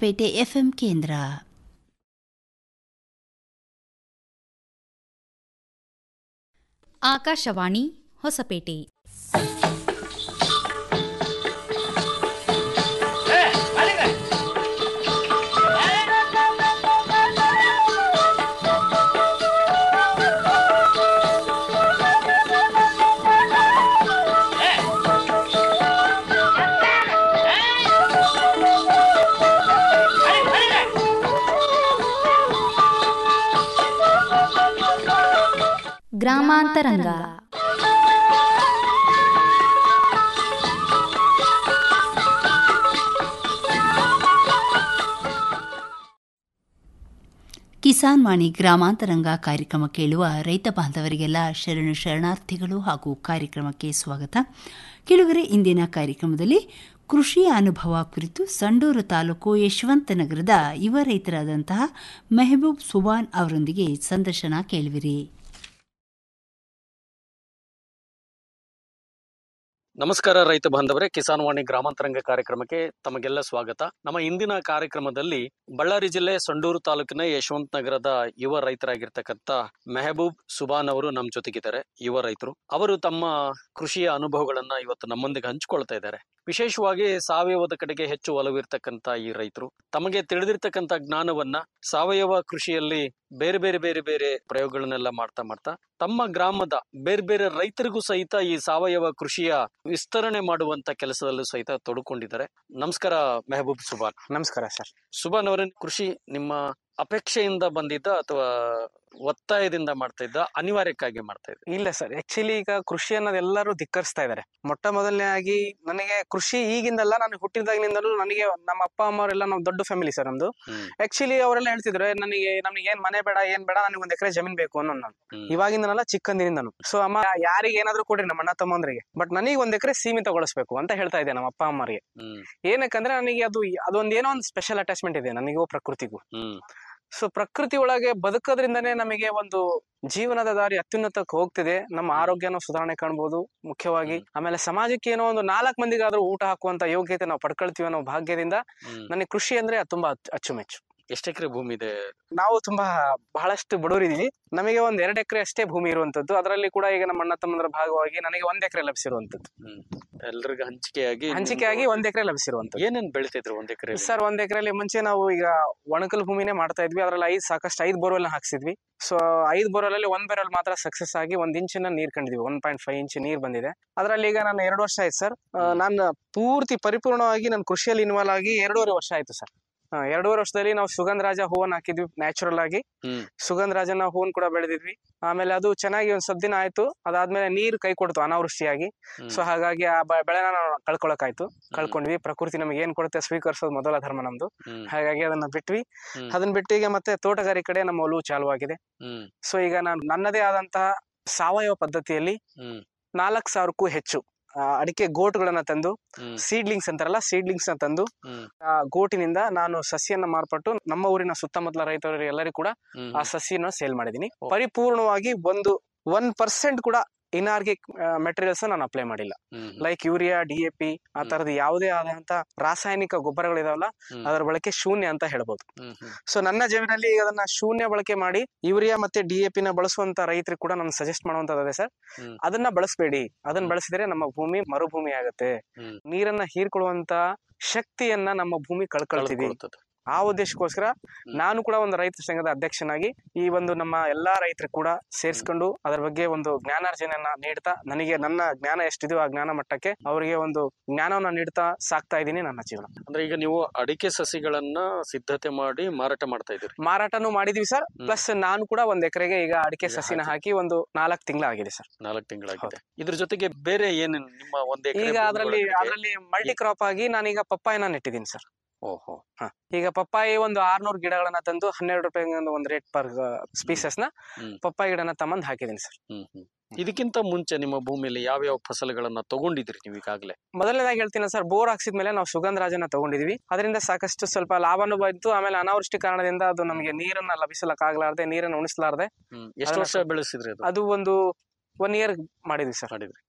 Hosapete FM ಕೇಂದ್ರ ಆಕಾಶವಾಣಿ ಹೊಸಪೇಟೆ ಗ್ರಾಮಾಂತರಂಗ ಕಿಸಾನ್ ವಾಣಿ ಗ್ರಾಮಾಂತರಂಗ ಕಾರ್ಯಕ್ರಮ ಕೇಳುವ ರೈತ ಬಾಂಧವರಿಗೆಲ್ಲ ಶರಣು ಶರಣಾರ್ಥಿಗಳು ಹಾಗೂ ಕಾರ್ಯಕ್ರಮಕ್ಕೆ ಸ್ವಾಗತ ಕೇಳುಗರೆ ಇಂದಿನ ಕಾರ್ಯಕ್ರಮದಲ್ಲಿ ಕೃಷಿಯ ಅನುಭವ ಕುರಿತು ಸಂಡೂರು ತಾಲೂಕು ಯಶವಂತನಗರದ ಯುವ ರೈತರಾದಂತಹ ಮೆಹಬೂಬ್ ಸುಬಾನ್ ಅವರೊಂದಿಗೆ ಸಂದರ್ಶನ ಕೇಳುವಿರಿ ನಮಸ್ಕಾರ ರೈತ ಬಾಂಧವರೇ ಕಿಸಾನ್ ವಾಣಿ ಗ್ರಾಮಾಂತರಂಗ ಕಾರ್ಯಕ್ರಮಕ್ಕೆ ತಮಗೆಲ್ಲ ಸ್ವಾಗತ ನಮ್ಮ ಇಂದಿನ ಕಾರ್ಯಕ್ರಮದಲ್ಲಿ ಬಳ್ಳಾರಿ ಜಿಲ್ಲೆ ಸಂಡೂರು ತಾಲೂಕಿನ ಯಶವಂತ ನಗರದ ಯುವ ರೈತರಾಗಿರ್ತಕ್ಕಂಥ ಮೆಹಬೂಬ್ ಸುಬಾನ್ ಅವರು ನಮ್ಮ ಜೊತೆಗಿದ್ದಾರೆ ಯುವ ರೈತರು ಅವರು ತಮ್ಮ ಕೃಷಿಯ ಅನುಭವಗಳನ್ನ ಇವತ್ತು ನಮ್ಮೊಂದಿಗೆ ಹಂಚಿಕೊಳ್ತಾ ಇದ್ದಾರೆ ವಿಶೇಷವಾಗಿ ಸಾವಯವದ ಕಡೆಗೆ ಹೆಚ್ಚು ಒಲವಿರ್ತಕ್ಕಂಥ ಈ ರೈತರು ತಮಗೆ ತಿಳಿದಿರ್ತಕ್ಕಂಥ ಜ್ಞಾನವನ್ನ ಸಾವಯವ ಕೃಷಿಯಲ್ಲಿ ಬೇರೆ ಬೇರೆ ಬೇರೆ ಬೇರೆ ಪ್ರಯೋಗಗಳನ್ನೆಲ್ಲ ಮಾಡ್ತಾ ಮಾಡ್ತಾ ತಮ್ಮ ಗ್ರಾಮದ ಬೇರೆ ಬೇರೆ ರೈತರಿಗೂ ಸಹಿತ ಈ ಸಾವಯವ ಕೃಷಿಯ ವಿಸ್ತರಣೆ ಮಾಡುವಂತ ಕೆಲಸದಲ್ಲೂ ಸಹಿತ ತೊಡಕೊಂಡಿದ್ದಾರೆ ನಮಸ್ಕಾರ ಮೆಹಬೂಬ್ ಸುಬಾನ್ ನಮಸ್ಕಾರ ಸರ್ ಸುಬಾನ್ ಅವರ ಕೃಷಿ ನಿಮ್ಮ ಅಪೇಕ್ಷೆಯಿಂದ ಬಂದಿದ್ದ ಅಥವಾ ಒತ್ತಾಯದಿಂದ ಮಾಡ್ತಾ ಇದ್ದ ಅನಿವಾರ್ಯಕ್ಕಾಗಿ ಮಾಡ್ತಾ ಇದ್ದ ಇಲ್ಲ ಸರ್ ಆಕ್ಚುಲಿ ಈಗ ಕೃಷಿ ಅನ್ನೋದು ಎಲ್ಲರೂ ಧಿಕ್ಕರಿಸ್ತಾ ಇದ್ದಾರೆ ಮೊಟ್ಟ ಮೊದಲನೇ ಆಗಿ ನನಗೆ ಕೃಷಿ ಈಗಿಂದಲ್ಲ ನಾನು ಹುಟ್ಟಿದಾಗಿನಿಂದಲೂ ನನಗೆ ನಮ್ಮ ಅಪ್ಪ ಅಮ್ಮ ಅವರೆಲ್ಲ ನಾವು ದೊಡ್ಡ ಫ್ಯಾಮಿಲಿ ಸರ್ ನಮ್ದು ಹ್ಮ್. ಆಕ್ಚುಲಿ ಅವರೆಲ್ಲ ಹೇಳ್ತಿದ್ರು "ಏ, ನನಗೆ ನಮಗೆ ಏನ್ ಮನೆ ಬೇಡ ಏನ್ ಬೇಡ ನನಗೆ ಒಂದ್ ಎಕರೆ ಜಮೀನ್ ಬೇಕು ಅನ್ನೋ ನಾನು ಹ್ಮ್. ಇವಾಗಿಂದನಲ್ಲ ಚಿಕ್ಕಂದಿನಿಂದನು ಸೊ ಅಮ್ಮ ಯಾರಿಗೆ ಏನಾದ್ರು ಕೊಡ್ರಿ ನಮ್ಮ ಅಣ್ಣ ತಮ್ಮಂದ್ರಿಗೆ ಬಟ್ ನನಗೆ ಒಂದ್ ಎಕರೆ ಸೀಮಿತಗೊಳಿಸ್ಬೇಕು ಅಂತ ಹೇಳ್ತಾ ಇದ್ದೆ ನಮ್ಮ ಅಪ್ಪ ಅಮ್ಮರಿಗೆ ಹ್ಮ್ ಏನಕ್ಕಂದ್ರೆ ನನಗೆ ಅದು ಅದೊಂದ್ ಏನೋ ಒಂದು ಸ್ಪೆಷಲ್ ಅಟ್ಯಾಚ್ಮೆಂಟ್ ಇದೆ ನನಗೂ ಪ್ರಕೃತಿಗೂ ಹ್ಮ್ ಸೊ ಪ್ರಕೃತಿ ಒಳಗೆ ಬದುಕೋದ್ರಿಂದನೇ ನಮಗೆ ಒಂದು ಜೀವನದ ದಾರಿ ಅತ್ಯುನ್ನತಕ್ಕೆ ಹೋಗ್ತಿದೆ ನಮ್ಮ ಆರೋಗ್ಯನ ಸುಧಾರಣೆ ಕಾಣ್ಬೋದು ಮುಖ್ಯವಾಗಿ ಆಮೇಲೆ ಸಮಾಜಕ್ಕೆ ಏನೋ ಒಂದು ನಾಲ್ಕು ಮಂದಿಗಾದ್ರೂ ಊಟ ಹಾಕುವಂತ ಯೋಗ್ಯತೆ ನಾವು ಪಡ್ಕೊಳ್ತೀವಿ ಅನ್ನೋ ಭಾಗ್ಯದಿಂದ ಹ್ಮ್ ನನಗೆ ಕೃಷಿ ಅಂದ್ರೆ ತುಂಬಾ ಅಚ್ಚು- ಅಚ್ಚುಮೆಚ್ಚು ಎಷ್ಟು ಎಕರೆ ಭೂಮಿ ಇದೆ ನಾವು ತುಂಬಾ ಬಹಳಷ್ಟು ಬಡವರಿದೀವಿ ನಮಗೆ ಒಂದ್ ಎರಡ್ ಎಕರೆ ಅಷ್ಟೇ ಭೂಮಿ ಇರುವಂತದ್ದು ಅದರಲ್ಲಿ ಕೂಡ ಈಗ ನಮ್ಮ ಅಣ್ಣ ತಮ್ಮಂದ್ರ ಭಾಗವಾಗಿ ನನಗೆ ಒಂದ್ ಎಕರೆ ಲಭಿಸಿರುವಂತದ್ದು ಹ್ಮ್ ಎಲ್ರಿಗೂ ಹಂಚಿಕೆಯಾಗಿ ಹಂಚಿಕೆಯಾಗಿ ಒಂದ್ ಎಕರೆ ಲಭಿಸಿರುವಂತದ್ದು ಏನೇನ್ ಬೆಳಿತಿದ್ರು ಒಂದ್ ಎಕರೆ ಸರ್ ಒಂದ್ ಎಕರೆಲಿ ಮುಂಚೆ ನಾವು ಈಗ ಒಣಕಲ್ ಭೂಮಿನೇ ಮಾಡ್ತಾ ಇದ್ವಿ ಅದ್ರಲ್ಲಿ ಐದ್ ಸಾಕಷ್ಟು ಐದ್ ಬೋರ್ವೆಲ್ ಹಾಕ್ಸಿದ್ವಿ ಸೊ ಐದ್ ಬೋರ್ವೆಲ್ ಅಲ್ಲಿ ಒಂದ್ ಬೋರ್ವೆಲ್ ಮಾತ್ರ ಸಕ್ಸಸ್ ಆಗಿ ಒಂದ್ ಇಂಚಿನ ನೀರ್ ಕಂಡಿದ್ವಿ ಒನ್ ಪಾಯಿಂಟ್ ಫೈವ್ ಇಂಚ್ ನೀರ್ ಬಂದಿದೆ ಅದ್ರಲ್ಲಿ ಈಗ ನಾನು ಎರಡು ವರ್ಷ ಆಯ್ತು ಸರ್ ಹ್ಮ್. ನಾನು ಪೂರ್ತಿ ಪರಿಪೂರ್ಣವಾಗಿ ನಾನು ಕೃಷಿಯಲ್ಲಿ ಇನ್ವಾಲ್ವ್ ಆಗಿ ಎರಡೂವರೆ ವರ್ಷ ಆಯ್ತು ಸರ್ ಎರಡೂವರೆ ವರ್ಷದಲ್ಲಿ ನಾವು ಸುಗಂಧರಾಜ ಹೂವನ್ನ ಹಾಕಿದ್ವಿ ನ್ಯಾಚುರಲ್ ಆಗಿ ಹ್ಮ್ ಸುಗಂಧರಾಜನ ಹೂವನ್ ಕೂಡ ಬೆಳೆದಿದ್ವಿ ಆಮೇಲೆ ಅದು ಚೆನ್ನಾಗಿ ಒಂದ್ ಸಬ್ ದಿನ ಆಯ್ತು ಅದಾದ್ಮೇಲೆ ನೀರ್ ಕೈ ಕೊಡ್ತು ಅನಾವೃಷ್ಟಿಯಾಗಿ ಹ್ಮ್. ಸೊ ಹಾಗಾಗಿ ಆ ಬ- ಬೆಳೆನ ನಾವು ಕಳ್ಕೊಳಕಾಯ್ತು ಕಳ್ಕೊಂಡ್ವಿ ಪ್ರಕೃತಿ ನಮಗೆ ಏನ್ ಕೊಡುತ್ತೆ ಸ್ವೀಕರಿಸೋದು ಮೊದಲ ಧರ್ಮ ನಮ್ದು ಹ್ಮ್ ಹಾಗಾಗಿ ಅದನ್ನ ಬಿಟ್ವಿ ಹ್ಮ್. ಅದನ್ನ ಬಿಟ್ಟು ಈಗ ಮತ್ತೆ ತೋಟಗಾರಿಕೆ ಕಡೆ ನಮ್ಮ ಒಲವು ಚಾಲುವಾಗಿದೆ ಹ್ಮ್ ಸೊ ಈಗ ನಾನು ನನ್ನದೇ ಆದಂತಹ ಸಾವಯವ ಪದ್ಧತಿಯಲ್ಲಿ ಹ್ಮ್ ನಾಲ್ಕು ಸಾವಿರಕ್ಕೂ ಹೆಚ್ಚು ಆ, ಅಡಿಕೆ ಗೋಟುಗಳನ್ನ ತಂದು ಹ್ಮ್ ಸೀಡ್ಲಿಂಗ್ಸ್ ಅಂತಾರಲ್ಲ ಸೀಡ್ಲಿಂಗ್ಸ್ ನ ತಂದು ಹ್ಮ್ ಆ ಗೋಟಿನಿಂದ ನಾನು ಸಸಿಯನ್ನ ಮಾರ್ಪಟ್ಟು ನಮ್ಮ ಊರಿನ ಸುತ್ತಮುತ್ತಲ ರೈತರಿಗೆ ಎಲ್ಲರಿಗೂ ಕೂಡ ಹ್ಮ್ ಆ ಸಸಿನ ಸೇಲ್ ಮಾಡಿದೀನಿ ಓ. ಪರಿಪೂರ್ಣವಾಗಿ ಒಂದು ಒನ್ ಪರ್ಸೆಂಟ್ ಕೂಡ ಇನಾರ್ಗಿಕ್ ಮೆಟೀರಿಯಲ್ಸ್ ನಾನು ಅಪ್ಲೈ ಮಾಡಿಲ್ಲ hmm like urea D A P ಆ ಹ್ಮ್. ತರದ ಯಾವುದೇ ಆದಂತ ರಾಸಾಯನಿಕ ಗೊಬ್ಬರಗಳಿದಾವಲ್ಲ ಹ್ಮ್. ಅದರ ಬಳಕೆ ಶೂನ್ಯ ಅಂತ ಹೇಳ್ಬೋದು ಹ್ಮ್ ಹ್ಮ್ ಸೊ ನನ್ನ ಜಮೀನಲ್ಲಿ ಅದನ್ನ ಶೂನ್ಯ ಬಳಕೆ ಮಾಡಿ ಯೂರಿಯಾ ಮತ್ತೆ ಡಿ ಎ ನ ಬಳಸುವಂತ ರೈತರಿಗೆ ಕೂಡ ನಾನು ಸಜೆಸ್ಟ್ ಮಾಡುವಂತದ್ದೇ ಸರ್ ಹ್ಮ್. ಅದನ್ನ ಬಳಸಬೇಡಿ ಅದನ್ನ ಹ್ಮ್. ಬಳಸಿದ್ರೆ ನಮ್ಮ ಭೂಮಿ ಮರುಭೂಮಿ ಆಗುತ್ತೆ ಹ್ಮ್. ನೀರನ್ನ ಹೀರ್ಕೊಳ್ಳುವಂತ ಶಕ್ತಿಯನ್ನ ನಮ್ಮ ಭೂಮಿ ಕಳ್ಕೊಳ್ತೀವಿ ಕಳ್ಕೊಳ್ತದೆ. ಆ ಉದ್ದೇಶಕ್ಕೋಸ್ಕರ ನಾನು ಕೂಡ ಒಂದು ರೈತ ಸಂಘದ ಅಧ್ಯಕ್ಷನಾಗಿ ಈ ಒಂದು ನಮ್ಮ ಎಲ್ಲಾ ರೈತರು ಕೂಡ ಸೇರಿಸ್ಕೊಂಡು ಅದರ ಬಗ್ಗೆ ಒಂದು ಜ್ಞಾನಾರ್ಜನೆಯನ್ನ ನೀಡ್ತಾ ನನಗೆ ನನ್ನ ಜ್ಞಾನ ಎಷ್ಟಿದೆಯೋ ಆ ಜ್ಞಾನ ಮಟ್ಟಕ್ಕೆ ಅವರಿಗೆ ಒಂದು ಜ್ಞಾನವನ್ನ ನೀಡ್ತಾ ಸಾಕ್ತಾ ಇದ್ದೀನಿ ನನ್ನ ಜೀವನ ಅಂದ್ರೆ ಈಗ ನೀವು ಅಡಿಕೆ ಸಸಿಗಳನ್ನ ಸಿದ್ಧತೆ ಮಾಡಿ ಮಾರಾಟ ಮಾಡ್ತಾ ಇದ್ದೀರಿ ಮಾರಾಟನೂ ಮಾಡಿದೀವಿ ಸರ್ ಹ್ಮ್. ಪ್ಲಸ್ ನಾನು ಕೂಡ ಒಂದ್ ಎಕರೆಗೆ ಈಗ ಅಡಿಕೆ ಈಗ ಸಸಿನ ಹಾಕಿ. ಹಾಕಿ ಒಂದು ನಾಲ್ಕು ತಿಂಗಳಾಗಿದೆ ಸರ್ ನಾಲ್ಕು ತಿಂಗಳಾಗಿದೆ ಇದ್ರ ಜೊತೆಗೆ ಬೇರೆ ಏನೇನು ನಿಮ್ಮ ಒಂದ್ ಎಕರೆ ಈಗ ಭೂಮಿ ಅದರಲ್ಲಿ ಒಳಗಡೆ- ಅದರಲ್ಲಿ ಮಲ್ಟಿ ಕ್ರಾಪ್ ಆಗಿ ನಾನೀಗ ಪಪ್ಪಾಯಿನ ನೆಟ್ಟಿದ್ದೀನಿ ಸರ್ ಓಹೋ ಈಗ ಪಪ್ಪಾಯಿ ಒಂದು ಆರ್ನೂರು ಗಿಡಗಳನ್ನ ತಂದು ಹನ್ನೆರಡು ರೂಪಾಯಿ ಒಂದು ರೇಟ್ ಪರ್ ಸ್ಪೀಸಸ್ ನ ಹ್ಮ್. ಪಪ್ಪಾಯಿ ಗಿಡನ ತಮ್ಮಂದ್ ಹಾಕಿದ್ದೀನಿ ಸರ್ ಹ್ಮ್ ಹ್ಮ್ ಇದಕ್ಕಿಂತ ಮುಂಚೆ ನಿಮ್ಮ ಭೂಮಿಯಲ್ಲಿ ಯಾವ್ಯಾವ ಫಸಲುಗಳನ್ನ ತಗೊಂಡಿದ್ರಿ ನೀವು ಈಗಾಗಲೇ ಮೊದಲನೇದಾಗಿ ಹೇಳ್ತೀನಿ ಸರ್ ಬೋರ್ ಹಾಕ್ಸಿದ್ಮೇಲೆ ನಾವು ಸುಗಂಧರಾಜನ ತಗೊಂಡಿದ್ವಿ ಅದರಿಂದ ಸಾಕಷ್ಟು ಸ್ವಲ್ಪ ಲಾಭನೂ ಬಂತು ಆಮೇಲೆ ಅನಾವೃಷ್ಟಿ ಕಾರಣದಿಂದ ಅದು ನಮಗೆ ನೀರನ್ನ ಲಭಿಸಲಕ್ಕಾಗಲಾರ್ದೆ ನೀರನ್ನ ಉಣಿಸಲಾರ್ದೆ ಹ್ಮ್ ಎಷ್ಟು ಅದನ್ನ ವರ್ಷ ಬೆಳೆಸಿದ್ರಿ ಅದು ಅದು ಒಂದು ಒನ್ ಇಯರ್ ಮಾಡಿದ್ವಿ ಸರ್ ಮಾಡಿದ್ರಿ ಹಾ.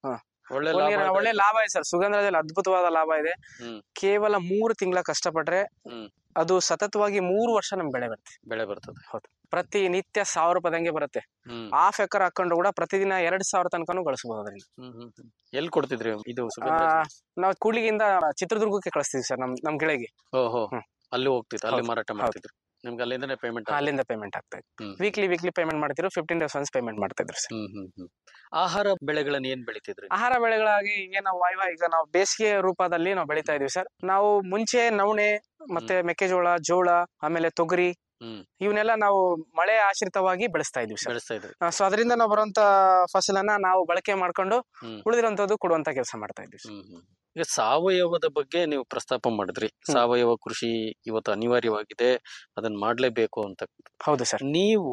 ಒಳ್ಳೆ ಒಂದ್ ಲಾಭ ನೀರ- ಇದೆ. ಒಳ್ಳೆ ಲಾಭ ಇದೆ ಸರ್ ಸುಗಂಧದಲ್ಲಿ ಅದ್ಭುತವಾದ ಲಾಭ ಇದೆ ಹ್ಮ್. ಕೇವಲ ಮೂರು ತಿಂಗಳ ಕಷ್ಟಪಟ್ರೆ ಹ್ಮ್. ಅದು ಸತತವಾಗಿ ಮೂರು ವರ್ಷ ನಮ್ ಬೆಳೆ ಬರುತ್ತೆ ಬೆಳೆ ಬರ್ತದೆ ಪ್ರತಿ ನಿತ್ಯ ಸಾವಿರ ರೂಪಾಯಿದಂಗೆ ಬರುತ್ತೆ ಹ್ಮ್ ಹಾಫ್ ಎಕರ್ ಹಾಕೊಂಡು ಕೂಡ ಪ್ರತಿದಿನ ಎರಡ್ ಸಾವಿರ ತನಕನೂ ಗಳಿಸಬಹುದು ಅದರಿಂದ ಹ್ಮ್ ಹ್ಮ್ ಹ್ಮ್. ಎಲ್ಲಿ ಕೊಡ್ತಿದ್ರಿ ಇದು ಆ, ಸುಗಂಧ ನಾವು ಕೂಡ್ಲಿಗಿಂದ ಚಿತ್ರದುರ್ಗಕ್ಕೆ ಕಳಿಸ್ತೀವಿ ಸರ್ ನಮ್ ನಮ್ ಗೆಳೆಗೆ ಓಹೋ ಹ್ಮ್. ಅಲ್ಲಿ ಹೋಗ್ತಿತ್ತು ಅಲ್ಲಿ ಹೌದು, ಮಾರಾಟ ಮಾಡ್ತಿದ್ರು ನಿಮ್ಗೆ ಅಲ್ಲಿಂದನೇ ಪೇಮೆಂಟ್ ಅಲ್ಲಿಂದ ಪೇಮೆಂಟ್ ಆಗ್ತಾ ಇತ್ತು ಹ್ಮ್. ವೀಕ್ಲಿ ವೀಕ್ಲಿ ಪೇಮೆಂಟ್ ಮಾಡ್ತಿದ್ರು ಫಿಫ್ಟೀನ್ ಡೇಸ್ ಒನ್ಸ್ ಪೇಮೆಂಟ್ ಮಾಡ್ತಾ ಇದ್ರು ಸರ್ ಹ್ಮ್ ಹ್ಮ್ ಹ್ಮ್ ಆಹಾರ ಬೆಳೆಗಳನ್ನ ಏನ್ ಬೆಳಿತಿದ್ರಿ ಆಹಾರ ಬೆಳೆಗಳಾಗಿ ಈಗ ನಾವು ವಾಯ್ವಾ ಈಗ ನಾವು ಬೇಸಿಗೆ ರೂಪದಲ್ಲಿ ನಾವು ಬೆಳಿತಾ ಇದೀವಿ ಸರ್ ನಾವು ಮುಂಚೆ ನವಣೆ ಮತ್ತೆ ಮೆಕ್ಕೆಜೋಳ ಜೋಳ ಆಮೇಲೆ ತೊಗರಿ ಹ್ಮ್. ಇವನ್ನೆಲ್ಲ ನಾವು ಮಳೆ ಆಶ್ರಿತವಾಗಿ ಬೆಳೆಸ್ತಾ ಇದೀವಿ ಸರ್ ಬೆಳೆಸ್ತಾ ಇದ್ರಿ ಸೊ ಅದರಿಂದ ನಾವು ಬರುವಂತ ಫಸಲನ್ನ ನಾವು ಬಳಕೆ ಮಾಡ್ಕೊಂಡು ಹ್ಮ್. ಉಳಿದಿರುವಂತದ್ದು ಕೊಡುವಂತ ಕೆಲಸ ಮಾಡ್ತಾ ಇದೀವಿ ಸರ್. ಹ್ಮ್ ಹ್ಮ್. ಈಗ ಸಾವಯವದ ಬಗ್ಗೆ ನೀವು ಪ್ರಸ್ತಾಪ ಮಾಡಿದ್ರಿ ಸಾವಯವ ಕೃಷಿ ಇವತ್ತು ಅನಿವಾರ್ಯವಾಗಿದೆ ಅದನ್ನ ಮಾಡ್ಲೇಬೇಕು ಅಂತ ಹೌದು ಸರ್ ನೀವು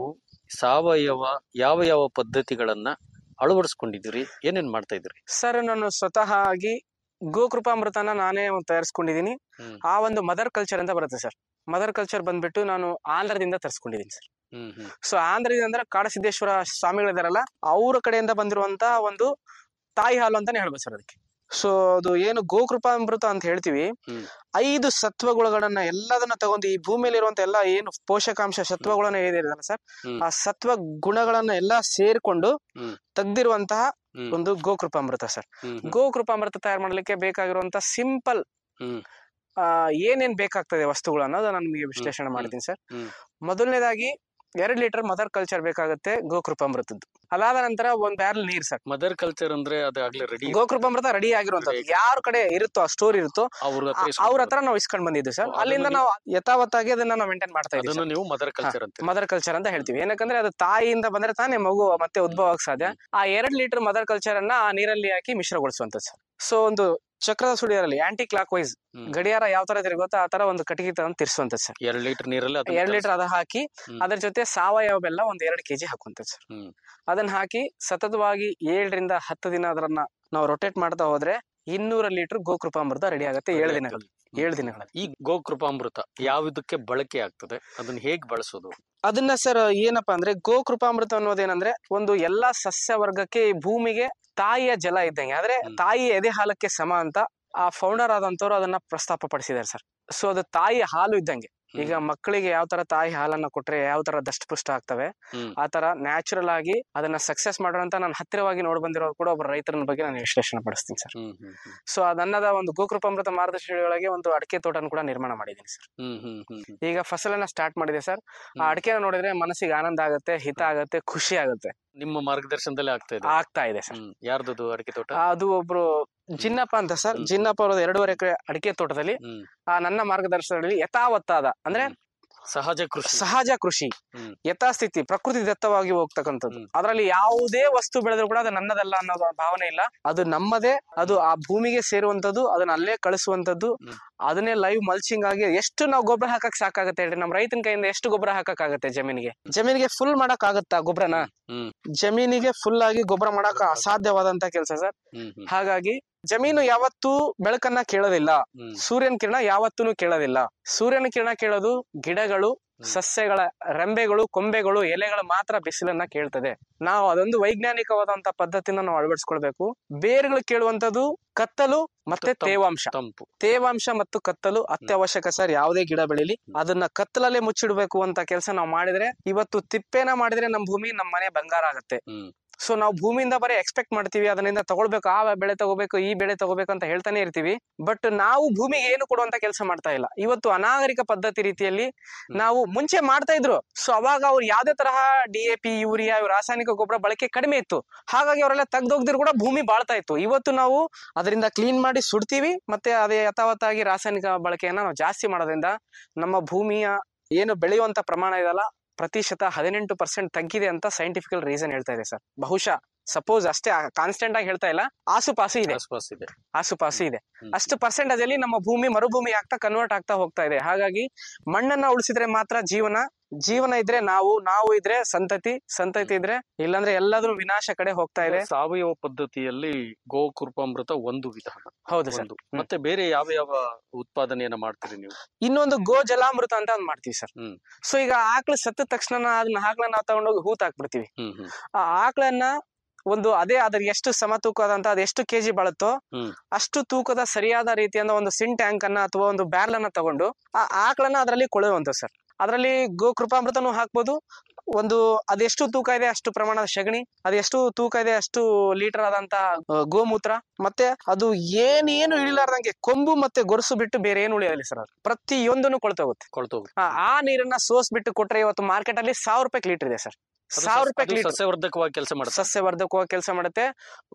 ಸಾವಯವ ಯಾವ ಯಾವ ಪದ್ಧತಿಗಳನ್ನ ಅಳವಡಿಸ್ಕೊಂಡಿದ್ದೀರಿ ಏನೇನ್ ಮಾಡ್ತಾ ಇದ್ರಿ ಸರ್ ನಾನು ಸ್ವತಃ ಆಗಿ ಗೋಕೃಪಾಮೃತನ ನಾನೇ ಒಂದು ತಯಾರಿಸ್ಕೊಂಡಿದೀನಿ ಹ್ಮ್. ಆ ಒಂದು ಮದರ್ ಕಲ್ಚರ್ ಅಂತ ಬರುತ್ತೆ ಸರ್ ಮದರ್ ಕಲ್ಚರ್ ಬಂದ್ಬಿಟ್ಟು ನಾನು ಆಂಧ್ರದಿಂದ ತರಿಸ್ಕೊಂಡಿದ್ದೀನಿ ಸರ್ ಹ್ಮ್ ಹ್ಮ್ ಸೊ ಆಂಧ್ರದಿಂದ ಅಂದ್ರೆ ಕಾಡಸಿದ್ದೇಶ್ವರ ಸ್ವಾಮಿಗಳಿದಾರಲ್ಲ ಅವರ ಕಡೆಯಿಂದ ಬಂದಿರುವಂತ ಒಂದು ತಾಯಿ ಹಾಲು ಅಂತಾನೆ ಹೇಳ್ಬೋದು ಸರ್ ಅದಕ್ಕೆ ಸೊ ಅದು ಏನು ಗೋಕೃಪಾಮೃತ ಅಂತ ಹೇಳ್ತೀವಿ ಹ್ಮ್. ಐದು ಸತ್ವಗುಣಗಳನ್ನ ಎಲ್ಲದನ್ನ ತಗೊಂಡು ಈ ಭೂಮಿಯಲ್ಲಿ ಇರುವಂತ ಎಲ್ಲ ಏನು ಪೋಷಕಾಂಶ ಸತ್ವಗುಣ ಏನಿದೆ ಸರ್ ಹ್ಮ್. ಆ ಸತ್ವ ಗುಣಗಳನ್ನ ಎಲ್ಲಾ ಸೇರ್ಕೊಂಡು ಹ್ಮ್. ತೆಗ್ದಿರುವಂತಹ ಹ್ಮ್. ಒಂದು ಗೋಕೃಪಾಮೃತ ಸರ್ ಹ್ಮ್ ಹ್ಮ್. ಗೋಕೃಪಾಮೃತ ತಯಾರು ಮಾಡ್ಲಿಕ್ಕೆ ಬೇಕಾಗಿರುವಂತ ಸಿಂಪಲ್ ಹ್ಮ್. ಆ ಏನೇನ್ ಬೇಕಾಗ್ತದೆ ವಸ್ತುಗಳು ಅನ್ನೋದು ನಾನು ನಿಮಗೆ ವಿಶ್ಲೇಷಣೆ ಹ್ಮ್. ಮಾಡ್ತೀನಿ ಸರ್ ಹ್ಮ್. ಮೊದಲನೇದಾಗಿ ಎರಡ್ ಲೀಟರ್ ಮದರ್ ಕಲ್ಚರ್ ಬೇಕಾಗುತ್ತೆ ಗೋಕೃಪಾಮೃತದ್ದು ಅದಾದ ನಂತರ ಒಂದ್ ಬ್ಯಾರಲ್ ನೀರ್ ಸರ್ ಮದರ್ ಕಲ್ಚರ್ ಅಂದ್ರೆ ಅದು ಆಗ್ಲೇ ರೆಡಿ ಗೋಕೃಪಾಮೃತ ರೆಡಿ ಆಗಿರುವಂತದ್ದು Ready. ಯಾರ ಕಡೆ ಇರುತ್ತೋ ಸ್ಟೋರ್ ಇರುತ್ತೋ ಅವ್ರ ಆ- ಹತ್ರ ಇಸ್ಕೊಂಡು ಅವ್ರ ಹತ್ರ ನಾವು ಇಸ್ಕೊಂಡ್ ಬಂದಿದ್ವಿ ಸರ್ ಅದನ್ನ ಅಲ್ಲಿಂದ ನೀವು- ನಾವು ಯಥಾವತ್ತಾಗಿ ಅದನ್ನ ನಾವು ಮೇಂಟೈನ್ ಮಾಡ್ತಾ ಇದ್ದೀವಿ ಅದನ್ನು ನೀವು ಮದರ್ ಕಲ್ಚರ್ ಅಂತ ಮದರ್ ಕಲ್ಚರ್ ಅಂತ ಹೇಳ್ತೀವಿ ಏನಕ್ಕಂದ್ರೆ ಅದು ತಾಯಿಯಿಂದ ಬಂದ್ರೆ ತಾನೇ ಮಗು ಮತ್ತೆ ಉದ್ಭವ ಆಗಕ್ ಸಾಧ್ಯ ಆ ಎರಡ್ ಲೀಟರ್ ಮದರ್ ಕಲ್ಚರ್ ಅನ್ನ ಆ ನೀರಲ್ಲಿ ಹಾಕಿ ಮಿಶ್ರಗೊಳಿಸುವಂತದ್ದು ಸರ್ ಸೊ ಒಂದು ಚಕ್ರದ ಸುಳಿಯರಲ್ಲಿ ಆಂಟಿ ಕ್ಲಾಕ್ ವೈಸ್ ಹ್ಮ್. ಗಡಿಯಾರ ಯಾವ ತರ ತಿರುಗುತ್ತೋ ಆ ತರ ಒಂದು ಕಟ್ಟಿಗೆ ತಗೊಂಡ್ ತಿರ್ಸುವಂತದ್ದು ಸರ್ ಎರಡ್ ಲೀಟರ್ ನೀರಲ್ಲಿ ಅದನ್ನ ಎರಡ್ ಲೀಟರ್ ಅದ ಹಾಕಿ ಹ್ಮ್. ಅದ್ರ ಜೊತೆ ಸಾವಯವ ಬೆಲ್ಲ ಒಂದ್ ಎರಡ್ ಕೆಜಿ ಹಾಕುವಂತದ್ದು ಸರ್ ಹ್ಮ್. ಅದನ್ನ ಹಾಕಿ ಸತತವಾಗಿ ಏಳರಿಂದ ಹತ್ತು ದಿನ ಅದನ್ನ ನಾವು ರೊಟೇಟ್ ಮಾಡ್ತಾ ಹೋದ್ರೆ ಇನ್ನೂರ ಲೀಟರ್ ಗೋಕೃಪಾಮೃತ ರೆಡಿ ಆಗುತ್ತೆ ಏಳು ದಿನಗಳು ಏಳು ದಿನಗಳಲ್ಲಿ ಈ ಗೋಕೃಪಾಮೃತ ಯಾವುದಕ್ಕೆ ಬಳಕೆ ಆಗ್ತದೆ ಅದನ್ನ ಹೇಗ್ ಬಳಸೋದು ಅದನ್ನ ಸರ್ ಏನಪ್ಪಾ ಅಂದ್ರೆ ಗೋಕೃಪಾಮೃತ ಅನ್ನೋದೇನಂದ್ರೆ ಒಂದು ಎಲ್ಲಾ ಸಸ್ಯ ವರ್ಗಕ್ಕೆ ಈ ಭೂಮಿಗೆ ತಾಯಿಯ ಜಲ ಇದ್ದಂಗೆ ಆದ್ರೆ ಹ್ಮ್. ತಾಯಿ ಎದೆ ಹಾಲಕ್ಕೆ ಸಮ ಅಂತ ಆ ಫೌಂಡರ್ ಆದಂತವ್ರು ಅದನ್ನ ಪ್ರಸ್ತಾಪ ಪಡಿಸಿದ್ದಾರೆ ಸರ್ ಸೊ ಅದು ತಾಯಿ ಹಾಲು ಇದ್ದಂಗೆ ಈಗ ಮಕ್ಕಳಿಗೆ ಯಾವ ತರ ತಾಯಿ ಹಾಲನ್ನ ಕೊಟ್ರೆ ಯಾವ ತರ ದಷ್ಟಪುಷ್ಟ ಆಗ್ತವೆ ಹ್ಮ್. ಆ ತರ ನ್ಯಾಚುರಲ್ ಆಗಿ ಅದನ್ನ ಸಕ್ಸಸ್ ಮಾಡೋಂತ ನಾನು ಹತ್ತಿರವಾಗಿ ನೋಡ್ ಬಂದಿರೋರು ಕೂಡ ಒಬ್ಬ ರೈತರ ಬಗ್ಗೆ ನಾನು ವಿಶ್ಲೇಷಣೆ ಪಡಿಸ್ತೀನಿ ಸರ್ ಹ್ಮ್ ಹ್ಮ್ ಹ್ಮ್ ಸೊ ಅದನ್ನದ ಒಂದು ಗೋಕೃಪಾಮೃತ ಮಾರ್ಗದರ್ಶಿಯೊಳಗೆ ಒಂದು ಅಡಿಕೆ ತೋಟನ ಕೂಡ ನಿರ್ಮಾಣ ಮಾಡಿದ್ದೀನಿ ಸರ್ ಹ್ಮ್ ಹ್ಮ್ ಹ್ಮ್ ಹ್ಮ್ ಈಗ ಫಸಲನ್ನ ಸ್ಟಾರ್ಟ್ ಮಾಡಿದೆ ಸರ್ ಹ್ಮ್. ಆ ಅಡಿಕೆನ ನೋಡಿದ್ರೆ ಮನಸ್ಸಿಗೆ ಆನಂದ ಆಗುತ್ತೆ ಹಿತ ಆಗುತ್ತೆ ಖುಷಿ ಆಗುತ್ತೆ ನಿಮ್ಮ ಮಾರ್ಗದರ್ಶನದಲ್ಲೇ ಆಗ್ತಾ ಇದೆ ಆಗ್ತಾ ಇದೆ ಸರ್ ಹ್ಮ್ ಯಾರ್ದದು ಅಡಿಕೆ ತೋಟ ಅದು ಒಬ್ರು ಜಿನ್ನಪ್ಪ ಅಂತ ಸರ್ ಹ್ಮ್. ಜಿನ್ನಪ್ಪ ಅವರದ್ದು ಎರಡೂವರೆ ಎಕರೆ ಅಡಿಕೆ ತೋಟದಲ್ಲಿ ಹ್ಮ್ ಆ ನನ್ನ ಮಾರ್ಗದರ್ಶನದಲ್ಲಿ ಯಥಾವತ್ತಾದ ಅಂದ್ರೆ ಹ್ಮ್. ಸಹಜ ಕೃಷಿ ಸಹಜ ಕೃಷಿ ಹ್ಮ್. ಯಥಾಸ್ಥಿತಿ ಪ್ರಕೃತಿ ದತ್ತವಾಗಿ ಹೋಗ್ತಕ್ಕಂಥದ್ದು ಹ್ಮ್. ಅದರಲ್ಲಿ ಯಾವುದೇ ವಸ್ತು ಬೆಳೆದ್ರು ಕೂಡ ಅದು ನನ್ನದಲ್ಲ ಅನ್ನೋದು ಭಾವನೆ ಇಲ್ಲ ಅದು ನಮ್ಮದೇ ಅದು ಆ ಭೂಮಿಗೆ ಸೇರುವಂತದ್ದು ಅದನ್ನ ಅಲ್ಲೇ ಕಳಿಸುವಂತದ್ದು ಹ್ಮ್. ಅದನ್ನೇ ಲೈವ್ ಮಲ್ಚಿಂಗ್ ಆಗಿ ಎಷ್ಟು ನಾವು ಗೊಬ್ಬರ ಹಾಕಕ್ ಸಾಕಾಗತ್ತೆ ಹೇಳ್ರಿ ನಮ್ಮ ರೈತನ ಕೈಯಿಂದ ಎಷ್ಟು ಗೊಬ್ಬರ ಹಾಕಕ್ ಆಗತ್ತೆ ಜಮೀನಿಗೆ ಜಮೀನಿಗೆ ಫುಲ್ ಮಾಡಕ್ ಆಗತ್ತಾ ಗೊಬ್ಬರನ ಹ್ಮ್ ಜಮೀನಿಗೆ ಫುಲ್ ಆಗಿ ಗೊಬ್ಬರ ಮಾಡಕ್ ಅಸಾಧ್ಯವಾದಂತ ಕೆಲಸ ಸರ್ ಹ್ಮ್ ಹ್ಮ್ ಹಾಗಾಗಿ ಜಮೀನು ಯಾವತ್ತೂ ಬೆಳಕನ್ನ ಕೇಳೋದಿಲ್ಲ ಹ್ಮ್ ಸೂರ್ಯನ ಕಿರಣ ಯಾವತ್ತೂ ಕೇಳೋದಿಲ್ಲ ಸೂರ್ಯನ ಕಿರಣ ಕೇಳೋದು ಗಿಡಗಳು ಸಸ್ಯಗಳ ರೆಂಬೆಗಳು ಕೊಂಬೆಗಳು ಎಲೆಗಳು ಮಾತ್ರ ಬಿಸಿಲನ್ನ ಕೇಳ್ತದೆ ನಾವು ಅದೊಂದು ವೈಜ್ಞಾನಿಕವಾದಂತ ಪದ್ಧತಿನ ನಾವು ಅಳವಡಿಸ್ಕೊಳ್ಬೇಕು ಬೇರುಗಳು ಕೇಳುವಂತದ್ದು ಕತ್ತಲು ಮತ್ತೆ ತಂಪು. ತೇವಾಂಶ ತಂಪು ತೇವಾಂಶ ಮತ್ತು ಕತ್ತಲು ಅತ್ಯವಶ್ಯಕ ಸರ್ ಯಾವುದೇ ಗಿಡ ಬೆಳಿಲಿ ಅದನ್ನ ಕತ್ತಲಲ್ಲೇ ಮುಚ್ಚಿಡ್ಬೇಕು ಅಂತ ಕೆಲಸ ನಾವು ಮಾಡಿದ್ರೆ ಇವತ್ತು ತಿಪ್ಪೇನ ಮಾಡಿದ್ರೆ ನಮ್ ಭೂಮಿ ನಮ್ ಮನೆ ಬಂಗಾರ ಆಗತ್ತೆ ಹ್ಮ್ ಸೊ ನಾವು ಭೂಮಿಯಿಂದ ಬರೀ ಎಕ್ಸ್ಪೆಕ್ಟ್ ಮಾಡ್ತೀವಿ ಅದರಿಂದ ತಗೊಳ್ಬೇಕು ಆ ಬೆಳೆ ತಗೋಬೇಕು ಈ ಬೆಳೆ ತಗೋಬೇಕು ಅಂತ ಹೇಳ್ತಾನೆ ಇರ್ತೀವಿ ಬಟ್ ನಾವು ಭೂಮಿಗೆ ಏನು ಕೊಡುವಂತ ಕೆಲಸ ಮಾಡ್ತಾ ಇಲ್ಲ ಇವತ್ತು ಅನಾಗರಿಕ ಪದ್ಧತಿ ರೀತಿಯಲ್ಲಿ ನಾವು ಮುಂಚೆ ಮಾಡ್ತಾ ಇದ್ರು ಸೊ ಅವಾಗ ಅವ್ರು ಯಾವ್ದೇ ತರಹ ಡಿ ಎ ಪಿ ಯೂರಿಯಾ ಇವ್ ರಾಸಾಯನಿಕ ಗೊಬ್ಬರ ಬಳಕೆ ಕಡಿಮೆ ಇತ್ತು ಹಾಗಾಗಿ ಅವರೆಲ್ಲ ತೆಗ್ದೋಗ್ದಿರು ಕೂಡ ಭೂಮಿ ಬಾಳ್ತಾ ಇತ್ತು ಇವತ್ತು ನಾವು ಅದರಿಂದ ಕ್ಲೀನ್ ಮಾಡಿ ಸುಡ್ತೀವಿ ಮತ್ತೆ ಅದೇ ಯಥಾವತ್ತಾಗಿ ರಾಸಾಯನಿಕ ಬಳಕೆಯನ್ನ ನಾವು ಜಾಸ್ತಿ ಮಾಡೋದ್ರಿಂದ ನಮ್ಮ ಭೂಮಿಯ ಏನು ಬೆಳೆಯುವಂತ ಪ್ರಮಾಣ ಇದೆಲ್ಲ ಪ್ರತಿಶತ ಹದಿನೆಂಟು ಪರ್ಸೆಂಟ್ ತಗ್ಗಿದೆ ಅಂತ ಸೈಂಟಿಫಿಕಲ್ ರೀಸನ್ ಹೇಳ್ತಾ ಇದೆ ಸರ್ ಬಹುಶಃ ಸಪೋಸ್ ಅಷ್ಟೇ ಕಾನ್ಸ್ಟೆಂಟ್ ಆಗಿ ಹೇಳ್ತಾ ಇಲ್ಲ ಆಸುಪಾಸು ಇದೆ ಆಸ್ಪಾಸ್ ಇದೆ ಆಸುಪಾಸು ಇದೆ ಹ್ಮ್. ಅಷ್ಟು ಪರ್ಸೆಂಟೇಜ್ ಅಲ್ಲಿ ನಮ್ಮ ಭೂಮಿ ಮರುಭೂಮಿ ಆಗ್ತಾ ಕನ್ವರ್ಟ್ ಆಗ್ತಾ ಹೋಗ್ತಾ ಇದೆ ಹಾಗಾಗಿ ಮಣ್ಣನ್ನ ಉಳಿಸಿದ್ರೆ ಮಾತ್ರ ಜೀವನ ಜೀವನ ಇದ್ರೆ ನಾವು ನಾವು ಇದ್ರೆ ಸಂತತಿ ಸಂತತಿ ಇದ್ರೆ ಇಲ್ಲಾಂದ್ರೆ ಎಲ್ಲಾದ್ರೂ ವಿನಾಶ ಕಡೆ ಹೋಗ್ತಾ ಇದೆ ಸಾವಯವ ಪದ್ಧತಿಯಲ್ಲಿ ಗೋಕೃಪಾಮೃತ ಒಂದು ವಿಧಾನ ಹೌದು ಸರ್ ಒಂದು ಮತ್ತೆ ಬೇರೆ ಯಾವ ಯಾವ ಉತ್ಪಾದನೆಯನ್ನ ಮಾಡ್ತೀರಿ ನೀವು ಇನ್ನೊಂದು ಗೋ ಜಲಾಮೃತ ಅಂತ ಒಂದ್ ಮಾಡ್ತೀವಿ ಸರ್ ಹ್ಮ್. ಸೊ ಈಗ ಆಕಳು ಸತ್ತ ತಕ್ಷಣ ಅದನ್ನ ಆಕಳನ್ನ ನಾವು ತಗೊಂಡೋಗಿ ಹೂತ್ ಹಾಕ್ಬಿಡ್ತೀವಿ ಹ್ಮ್ ಹ್ಮ್ ಆ ಆಕಳನ್ನ ಒಂದು ಅದೇ ಅದ್ರ ಎಷ್ಟು ಸಮ ತೂಕದಂತ ಅದು ಎಷ್ಟು ಕೆಜಿ ಬಾಳುತ್ತೋ ಹ್ಮ್. ಅಷ್ಟು ತೂಕದ ಸರಿಯಾದ ರೀತಿಯಿಂದ ಒಂದು ಸಿನ್ ಟ್ಯಾಂಕ್ ಅನ್ನ ಅಥವಾ ಒಂದು ಬ್ಯಾರ್ಲ್ ಅನ್ನ ತಗೊಂಡು ಆ ಆಕಳನ್ನ ಅದರಲ್ಲಿ ಕೊಳೆಯುವಂತ ಸರ್ ಅದರಲ್ಲಿ ಗೋ ಕೃಪಾಮೃತನೂ ಹಾಕ್ಬೋದು ಒಂದು ಅದೆಷ್ಟು ತೂಕ ಇದೆ ಅಷ್ಟು ಪ್ರಮಾಣದ ಸಗಣಿ ಅದೆಷ್ಟು ತೂಕ ಇದೆ ಅಷ್ಟು ಲೀಟರ್ ಆದಂತ ಆ, ಗೋಮೂತ್ರ ಮತ್ತೆ ಅದು ಏನೇನು ಇಳಿಲಾರ್ದಂಗೆ ಕೊಂಬು ಮತ್ತೆ ಗೊರಸು ಬಿಟ್ಟು ಬೇರೆ ಏನು ಉಳಿಯೋದಿಲ್ಲ ಸರ್ ಅದು ಪ್ರತಿಯೊಂದನ್ನು ಕೊಳ್ತೋಗುತ್ತೆ ಕೊಳ್ತೋಗುತ್ತೆ ಆ, ಆ ನೀರನ್ನ ಸೋಸ್ ಬಿಟ್ಟು ಕೊಟ್ರೆ ಇವತ್ತು ಮಾರ್ಕೆಟ್ ಅಲ್ಲಿ ಸಾವಿರ ರೂಪಾಯಿ ಲೀಟರ್ ಇದೆ ಸರ್ ಅದು ಸಾವಿರ ಸಸ್- ರೂಪಾಯಿ ಅದು ಲೀಟರ್ ಸಸ್ಯವರ್ಧಕವಾಗಿ ಕೆಲಸ ಮಾಡುತ್ತೆ ಸಸ್ಯವರ್ಧಕವಾಗಿ ಕೆಲಸ ಮಾಡುತ್ತೆ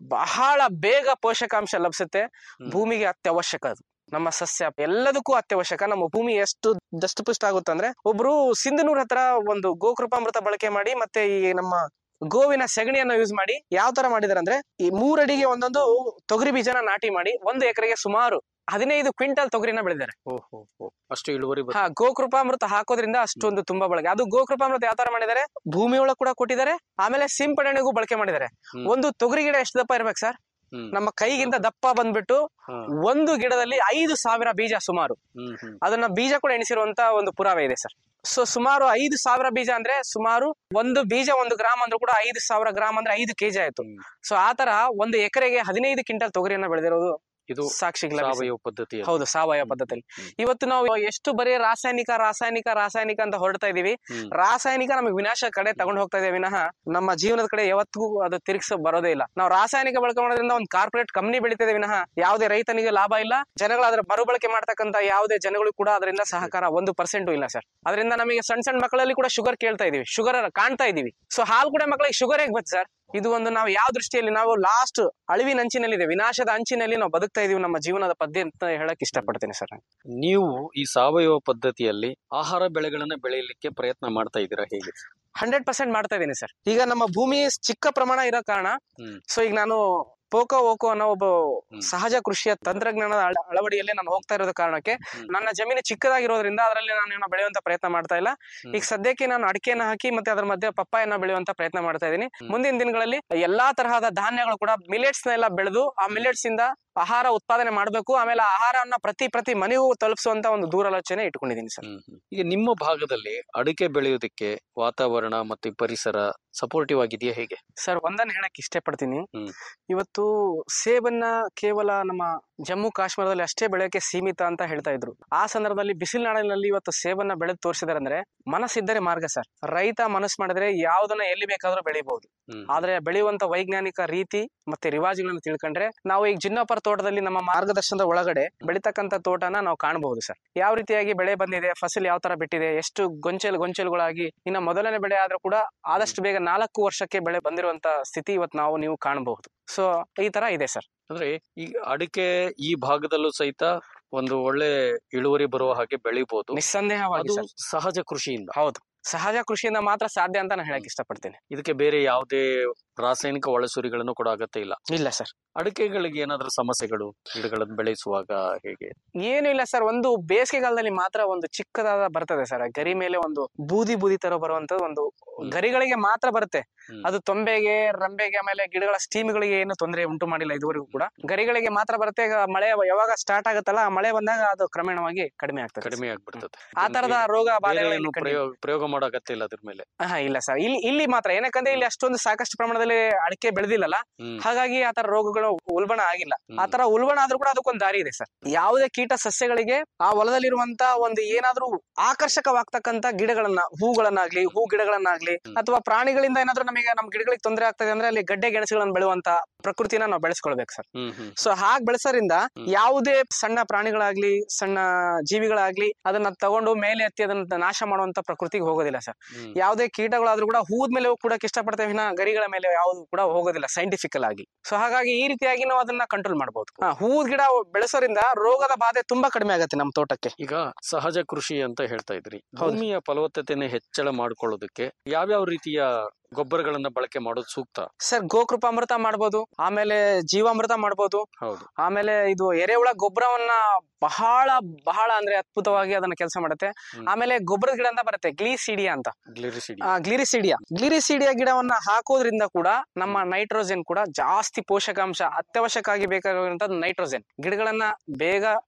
ಬಹಳ ಬೇಗ ಪೋಷಕಾಂಶ ಲಭಿಸುತ್ತೆ ಹ್ಮ್. ಭೂಮಿಗೆ ಅತ್ಯವಶ್ಯಕ ಅದು ನಮ್ಮ ಸಸ್ಯ ಎಲ್ಲದಕ್ಕೂ ಅತ್ಯವಶ್ಯಕ ನಮ್ಮ ಭೂಮಿ ಎಷ್ಟು ದಷ್ಟಪುಷ್ಟ ಆಗುತ್ತೆ ಅಂದ್ರೆ ಒಬ್ರು ಸಿಂಧನೂರ್ ಹತ್ರ ಒಂದು ಗೋಕೃಪಾಮೃತ ಬಳಕೆ ಮಾಡಿ ಮತ್ತೆ ಈ ನಮ್ಮ ಗೋವಿನ ಸೆಗಣಿಯನ್ನ ಯೂಸ್ ಮಾಡಿ ಯಾವ ತರ ಮಾಡಿದಾರೆ ಅಂದ್ರೆ ಈ ಮೂರಡಿಗೆ ಒಂದೊಂದು ತೊಗರಿ ಬೀಜನ ನಾಟಿ ಮಾಡಿ ಒಂದು ಎಕರೆಗೆ ಸುಮಾರು ಹದಿನೈದು ಕ್ವಿಂಟಲ್ ತೊಗರಿನ ಬೆಳೆದಿದ್ದಾರೆ ಓಹೋ ಅಷ್ಟು ಇಳುವರಿ ಬರುತ್ತೆ. ಹಾ ಗೋಕೃಪಾಮೃತ ಹಾಕೋದ್ರಿಂದ ಅಷ್ಟೊಂದು ತುಂಬಾ ಬಳಕೆ ಅದು ಗೋಕೃಪಾಮೃತ ಯಾವ ತರ ಮಾಡಿದ್ದಾರೆ ಭೂಮಿ ಒಳಗ್ ಕೂಡ ಕೊಟ್ಟಿದ್ದಾರೆ ಆಮೇಲೆ ಸಿಂಪಡಣೆಗೂ ಬಳಕೆ ಮಾಡಿದ್ದಾರೆ ಹ್ಮ್. ಒಂದು ತೊಗರಿ ಗಿಡ ಎಷ್ಟು ದಪ್ಪ ಇರ್ಬೇಕು ಸರ್ ಹ್ಮ್. ನಮ್ಮ ಕೈಗಿಂತ ದಪ್ಪ ಬಂದ್ಬಿಟ್ಟು ಹಾ. ಒಂದು ಗಿಡದಲ್ಲಿ ಐದು ಸಾವಿರ ಬೀಜ ಸುಮಾರು ಹ್ಮ್ ಹ್ಮ್ ಅದನ್ನ ಬೀಜ ಕೂಡ ಎಣಿಸಿರುವಂತ ಒಂದು ಪುರಾವೆ ಇದೆ ಸರ್ ಸೊ ಸುಮಾರು ಐದು ಸಾವಿರ ಬೀಜ ಅಂದ್ರೆ ಸುಮಾರು ಒಂದು ಬೀಜ ಒಂದು ಗ್ರಾಮ್ ಅಂದ್ರೂ ಕೂಡ ಐದು ಸಾವಿರ ಗ್ರಾಮ್ ಅಂದ್ರೆ ಐದು ಕೆಜಿ ಆಯ್ತು ಹ್ಮ್. ಸೊ ಆತರ ಒಂದು ಎಕರೆಗೆ ಹದಿನೈದು ಕ್ವಿಂಟಲ್ ತೊಗರಿಯನ್ನ ಬೆಳೆದಿರೋದು ಇದು ಸಾಕ್ಷಿಗಳ ಸಾವಯವ ಪದ್ಧತಿ ಹೌದು ಸಾವಯವ ಪದ್ಧತಿಯಲ್ಲಿ ಹ್ಮ್. ಇವತ್ತು ನಾವು ಎಷ್ಟು ಬರೀ ರಾಸಾಯನಿಕ ರಾಸಾಯನಿಕ ರಾಸಾಯನಿಕ ಅಂತ ಹೊರಡ್ತಾ ಇದೀವಿ ಹ್ಮ್. ರಾಸಾಯನಿಕ ನಮಗೆ ವಿನಾಶ ಕಡೆ ತಗೊಂಡು ಹೋಗ್ತಾ ಇದೆ ವಿನಃ ನಮ್ಮ ಜೀವನದ ಕಡೆ ಯಾವತ್ತಿಗೂ ಅದು ತಿರುಗಿಸ ಬರೋದೇ ಇಲ್ಲ ನಾವು ರಾಸಾಯನಿಕ ಬಳಕೆ ಮಾಡೋದ್ರಿಂದ ಒಂದು ಕಾರ್ಪೊರೇಟ್ ಕಂಪನಿ ಬೆಳೀತಿದೆ ವಿನಃ ಯಾವುದೇ ರೈತನಿಗೆ ಲಾಭ ಇಲ್ಲ ಜನಗಳು ಅದರ ಮರುಬಳಕೆ ಮಾಡ್ತಕ್ಕಂತ ಯಾವುದೇ ಜನಗಳು ಕೂಡ ಅದರಿಂದ ಸಹಕಾರ ಒಂದು ಪರ್ಸೆಂಟ್ ಇಲ್ಲ ಸರ್ ಅದರಿಂದ ನಮಗೆ ಸಣ್ಣ ಸಣ್ಣ ಮಕ್ಕಳಲ್ಲಿ ಕೂಡ ಶುಗರ್ ಕೇಳ್ತಾ ಇದೀವಿ ಶುಗರ್ ಕಾಣ್ತಾ ಇದೀವಿ ಸೊ ಹಾಲು ಕೂಡ ಮಕ್ಕಳಿಗೆ ಶುಗರ್ ಹೇಗೆ ಬರುತ್ತೆ ಸರ್ ಇದು ಒಂದು ನಾವು ಯಾವ ದೃಷ್ಟಿಯಲ್ಲಿ ನಾವು ಲಾಸ್ಟ್ ಅಳಿವಿನ ಅಂಚಿನಲ್ಲಿದೆ ವಿನಾಶದ ಅಂಚಿನಲ್ಲಿ ನಾವು ಬದುಕ್ತಾ ಇದೀವಿ ನಮ್ಮ ಜೀವನದ ಪದ್ಯ ಅಂತ ಹೇಳಕ್ ಇಷ್ಟಪಡ್ತೀನಿ ಸರ್ ನಾನು. ನೀವು ಈ ಸಾವಯವ ಪದ್ಧತಿಯಲ್ಲಿ ಆಹಾರ ಬೆಳೆಗಳನ್ನ ಬೆಳೆಯಲಿಕ್ಕೆ ಪ್ರಯತ್ನ ಮಾಡ್ತಾ ಇದ್ದೀರಾ ಹೇಗೆ ಹಂಡ್ರೆಡ್ ಪರ್ಸೆಂಟ್ ಮಾಡ್ತಾ ಇದ್ದೀನಿ ಸರ್ ಈಗ ನಮ್ಮ ಭೂಮಿ ಚಿಕ್ಕ ಪ್ರಮಾಣ ಇರೋ ಕಾರಣ ಹ್ಮ್. ಸೊ ಈಗ ನಾನು ಪೋಕೋ ಓಕೋ ಅನ್ನೋ ಒಬ್ಬ ಹ್ಮ್. ಸಹಜ ಕೃಷಿಯ ತಂತ್ರಜ್ಞಾನದ ಅಳ- ಅಳವಡಿಯಲ್ಲಿ ನಾನು ಹೋಗ್ತಾ ಇರೋದ ಕಾರಣಕ್ಕೆ ಹ್ಮ್. ನನ್ನ ಜಮೀನು ಚಿಕ್ಕದಾಗಿರೋದ್ರಿಂದ ಅದರಲ್ಲಿ ನಾನು ಏನೋ ಬೆಳೆಯುವಂತ ಪ್ರಯತ್ನ ಮಾಡ್ತಾ ಇಲ್ಲ ಹ್ಮ್. ಈಗ ಸದ್ಯಕ್ಕೆ ನಾನು ಅಡಿಕೆಯನ್ನ ಹಾಕಿ ಮತ್ತೆ ಅದ್ರ ಮಧ್ಯೆ ಪಪ್ಪಾಯನ್ನ ಬೆಳೆಯುವಂತ ಪ್ರಯತ್ನ ಮಾಡ್ತಾ ಇದ್ದೀನಿ ಹ್ಮ್. ಮುಂದಿನ ದಿನಗಳಲ್ಲಿ ಎಲ್ಲಾ ತರಹದ ಧಾನ್ಯಗಳು ಕೂಡ ಮಿಲೆಟ್ಸ್ ಎಲ್ಲ ಬೆಳೆದು ಆ ಮಿಲೆಟ್ಸ್ ಇಂದ ಆಹಾರ ಉತ್ಪಾದನೆ ಮಾಡಬೇಕು ಆಮೇಲೆ ಆ ಆಹಾರವನ್ನ ಪ್ರತಿ ಪ್ರತಿ ಮನೆಗೂ ತಲುಪಿಸುವಂತ ಒಂದು ದೂರಾಲೋಚನೆ ಇಟ್ಕೊಂಡಿದ್ದೀನಿ ಸರ್ ಹ್ಮ್ ಹ್ಮ್. ಈಗ ನಿಮ್ಮ ಭಾಗದಲ್ಲಿ ಅಡಿಕೆ ಬೆಳೆಯೋದಕ್ಕೆ ವಾತಾವರಣ ಮತ್ತೆ ಪರಿಸರ ಸಪೋರ್ಟಿವ್ ಆಗಿದೆಯಾ ಹೇಗೆ ಸರ್ ಒಂದನ್ನ ಹೇಳಕ್ ಇಷ್ಟಪಡ್ತೀನಿ ಹ್ಮ್. ಇವತ್ತು ಸೇಬನ್ನ ಕೇವಲ ನಮ್ಮ ಜಮ್ಮು ಕಾಶ್ಮೀರದಲ್ಲಿ ಅಷ್ಟೇ ಬೆಳೆಯೋಕೆ ಸೀಮಿತ ಅಂತ ಹೇಳ್ತಾ ಇದ್ರು ಆ ಸಂದರ್ಭದಲ್ಲಿ ಬಿಸಿಲುನಾಡಿನಲ್ಲಿ ಇವತ್ತು ಸೇಬನ್ನ ಬೆಳೆದು ತೋರಿಸಿದಾರೆ ಅಂದ್ರೆ ಮನಸ್ಸಿದ್ದರೆ ಮಾರ್ಗ ಸರ್ ರೈತ ಮನಸ್ಸು ಮಾಡಿದ್ರೆ ಯಾವ್ದನ್ನ ಎಲ್ಲಿ ಬೇಕಾದ್ರೂ ಬೆಳಿಬಹುದು ಹ್ಮ್. ಆದ್ರೆ ಬೆಳೆಯುವಂತ ವೈಜ್ಞಾನಿಕ ರೀತಿ ಮತ್ತೆ ರಿವಾಜುಗಳನ್ನ ತಿಳ್ಕೊಂಡ್ರೆ ನಾವು ಈಗ ಜಿನ್ನಪರ ತೋಟದಲ್ಲಿ ನಮ್ಮ ಮಾರ್ಗದರ್ಶನದ ಒಳಗಡೆ ಬೆಳಿತಕ್ಕಂತ ತೋಟನ ನಾವು ಕಾಣಬಹುದು ಸರ್ ಯಾವ ರೀತಿಯಾಗಿ ಬೆಳೆ ಬಂದಿದೆ ಫಸಲ್ ಯಾವ ತರ ಬಿಟ್ಟಿದೆ ಎಷ್ಟು ಗೊಂಚಲು ಗೊಂಚಲುಗಳಾಗಿ ಇನ್ನ ಮೊದಲನೇ ಬೆಳೆ ಆದ್ರೂ ಕೂಡ ಆದಷ್ಟು ಬೇಗ ನಾಲ್ಕು ವರ್ಷಕ್ಕೆ ಬೆಳೆ ಬಂದಿರುವಂತ ಸ್ಥಿತಿ ಇವತ್ತು ನಾವು ನೀವು ಕಾಣಬಹುದು ಸೊ ಈ ತರ ಇದೆ ಸರ್ ಅಂದ್ರೆ ಈ ಅಡಿಕೆ ಈ ಭಾಗದಲ್ಲೂ ಸಹಿತ ಒಂದು ಒಳ್ಳೆ ಇಳುವರಿ ಬರುವ ಹಾಗೆ ಬೆಳಿಬಹುದು ನಿಸ್ಸಂದೇಹವಾಗಿ ಅದು ಸರ್ ಸಹಜ ಕೃಷಿಯಿಂದ ಹೌದು ಸಹಜ ಕೃಷಿಯಿಂದ ಮಾತ್ರ ಸಾಧ್ಯ ಅಂತ ನಾನು ಹೇಳಕ್ ಇಷ್ಟಪಡ್ತೀನಿ ಇದಕ್ಕೆ ಬೇರೆ ಯಾವುದೇ ರಾಸಾಯನಿಕ ಒಳಸುರಿಗಳನ್ನು ಕೂಡ ಅಗತ್ಯ ಇಲ್ಲ ಇಲ್ಲ ಸರ್ ಅಡಿಕೆಗಳಿಗೆ ಏನಾದ್ರೂ ಸಮಸ್ಯೆಗಳು ಗಿಡಗಳನ್ನು ಬೆಳೆಸುವಾಗ ಹೇಗೆ ಏನು ಇಲ್ಲ ಸರ್ ಒಂದು ಬೇಸಿಗೆಗಾಲದಲ್ಲಿ ಮಾತ್ರ ಒಂದು ಚಿಕ್ಕದಾದ ಬರ್ತದೆ ಸರ್ ಗರಿ ಮೇಲೆ ಒಂದು ಬೂದಿ ಬೂದಿ ತರ ಬರುವಂತ ಒಂದು ಹ್ಮ್. ಗರಿಗಳಿಗೆ ಮಾತ್ರ ಬರುತ್ತೆ ಹ್ಮ್. ಅದು ತೊಂಬೆಗೆ ರಂಬೆಗೆ ಆಮೇಲೆ ಗಿಡಗಳ ಸ್ಟೀಮ್ಗಳಿಗೆ ಏನು ತೊಂದರೆ ಉಂಟು ಮಾಡಿಲ್ಲ ಇದುವರೆಗೂ ಕೂಡ ಗರಿಗಳಿಗೆ ಮಾತ್ರ ಬರುತ್ತೆ ಈಗ ಮಳೆ ಯಾವಾಗ ಸ್ಟಾರ್ಟ್ ಆಗುತ್ತಲ್ಲ ಆ ಮಳೆ ಬಂದಾಗ ಅದು ಕ್ರಮೇಣವಾಗಿ ಕಡಿಮೆ ಆಗ್ತದೆ ಕಡಿಮೆ ಆಗ್ಬಿಡ್ತದೆ ಆ ತರದ ರೋಗ ಬೇರೆ ಬಾಧೆಗಳು ಏನು ಇಲ್ಲಿ ಕಂಡು- ಪ್ರಯೋಗ ಪ್ರಯೋಗ ಮಾಡೋ ಅಗತ್ಯ ಇಲ್ಲ ಅದ್ರ ಮೇಲೆ ಹಾ ಇಲ್ಲ ಸರ್ ಇಲ್ಲಿ ಇಲ್ಲಿ ಮಾತ್ರ ಏನಕ್ಕಂದ್ರೆ ಇಲ್ಲಿ ಅಷ್ಟೊಂದು ಸಾಕಷ್ಟು ಪ್ರಮಾಣದಲ್ಲಿ ಅಡಿಕೆ ಬೆಳೆದಿಲ್ಲಲ್ಲ ಹ್ಮ್ ಹಾಗಾಗಿ ಆತರ ರೋಗಗಳು ಉಲ್ಬಣ ಆಗಿಲ್ಲ ಹ್ಮ್. ಆತರ ಉಲ್ಬಣ ಆದ್ರೂ ಕೂಡ ಅದಕ್ಕೊಂದು ದಾರಿ ಇದೆ ಸರ್ ಯಾವುದೇ ಕೀಟ ಸಸ್ಯಗಳಿಗೆ ಆ ಹೊಲದಲ್ಲಿರುವಂತ ಒಂದು ಏನಾದ್ರೂ ಆಕರ್ಷಕವಾಗ್ತಕ್ಕಂತ ಗಿಡಗಳನ್ನ ಹೂಗಳನ್ನಾಗ್ಲಿ ಹೂ ಗಿಡಗಳನ್ನಾಗ್ಲಿ ಹ್ಮ್. ಅಥವಾ ಪ್ರಾಣಿಗಳಿಂದ ಏನಾದ್ರೂ ನಮಗೆ ನಮ್ ಗಿಡಗಳಿಗೆ ತೊಂದರೆ ಆಗ್ತದೆ ಅಂದ್ರೆ ಅಲ್ಲಿ ಗಡ್ಡೆ ಗೆಣಸುಗಳನ್ನ ಬೆಳೆಯುವಂತ ಪ್ರಕೃತಿನ ನಾವು ಬೆಳೆಸ್ಕೊಳ್ಬೇಕು ಸರ್ ಹ್ಮ್ ಹ್ಮ್ ಸೊ ಹಾಗ್ ಬೆಳೆಸೋದ್ರಿಂದ ಹ್ಮ್. ಯಾವುದೇ ಸಣ್ಣ ಪ್ರಾಣಿಗಳಾಗ್ಲಿ ಸಣ್ಣ ಜೀವಿಗಳಾಗ್ಲಿ ಅದನ್ನ ತಗೊಂಡು ಮೇಲೆ ಎತ್ತಿ ಅದನ್ನ ನಾಶ ಮಾಡುವಂತ ಪ್ರಕೃತಿಗೆ ಹೋಗೋದಿಲ್ಲ ಸರ್ ಹ್ಮ್ ಯಾವುದೇ ಕೀಟಗಳಾದ್ರೂ ಕೂಡ ಹೂದ ಮೇಲೆ ಕೂಡಕ್ಕೆ ಇಷ್ಟಪಡ್ತೇವೆ ವಿನ ಗರಿಗಳ ಮೇಲೆ ಯಾವ್ದು ಕೂಡ ಹೋಗೋದಿಲ್ಲ ಸೈಂಟಿಫಿಕಲ್ ಆಗಿ ಸೊ ಹಾಗಾಗಿ ಈ ರೀತಿಯಾಗಿ ನಾವು ಅದನ್ನ ಕಂಟ್ರೋಲ್ ಮಾಡಬಹುದು ಹೂದ್ ಗಿಡ ಬೆಳೆಸೋದ್ರಿಂದ ರೋಗದ ಬಾಧೆ ತುಂಬಾ ಕಡಿಮೆ ಆಗುತ್ತೆ ನಮ್ಮ ತೋಟಕ್ಕೆ ಈಗ ಸಹಜ ಕೃಷಿ ಅಂತ ಹೇಳ್ತಾ ಇದ್ರಿ ಹೌದು. ಭೂಮಿಯ ಫಲವತ್ತತೆಯನ್ನು ಹೆಚ್ಚಳ ಮಾಡ್ಕೊಳ್ಳೋದಕ್ಕೆ ಯಾವ್ಯಾವ ರೀತಿಯ ಗೊಬ್ಬರಗಳನ್ನ ಬಳಕೆ ಮಾಡೋದು ಸೂಕ್ತ ಸರ್ ಗೋಕೃಪಾಮೃತ ಮಾಡ್ಬೋದು ಆಮೇಲೆ ಜೀವಾಮೃತ ಮಾಡ್ಬೋದು ಹೌದು ಆಮೇಲೆ ಇದು ಎರೆಹುಳ ಗೊಬ್ಬರವನ್ನ ಬಹಳ ಬಹಳ ಅಂದ್ರೆ ಅದ್ಭುತವಾಗಿ ಅದನ್ನ ಕೆಲಸ ಮಾಡುತ್ತೆ ಹ್ಮ್. ಆಮೇಲೆ ಗೊಬ್ಬರದ ಗಿಡ ಅಂತ ಬರುತ್ತೆ ಗ್ಲೀಸಿಡಿಯಾ ಅಂತ ಗ್ಲಿರಿಸಿಡಿ ಆ, ಗ್ಲಿರಿಸಿಡಿಯಾ ಗ್ಲಿರಿಸಿಡಿಯಾ ಗಿಡವನ್ನ ಹಾಕೋದ್ರಿಂದ ಕೂಡ ನಮ್ಮ ನೈಟ್ರೋಜನ್ ಕೂಡ ಜಾಸ್ತಿ ಪೋಷಕಾಂಶ ಅತ್ಯವಶ್ಯಕ ಆಗಿ ಬೇಕಾಗಿರುವಂತದ್ದು ನೈಟ್ರೋಜನ್ ಗಿಡಗಳನ್ನ ಬೇಗ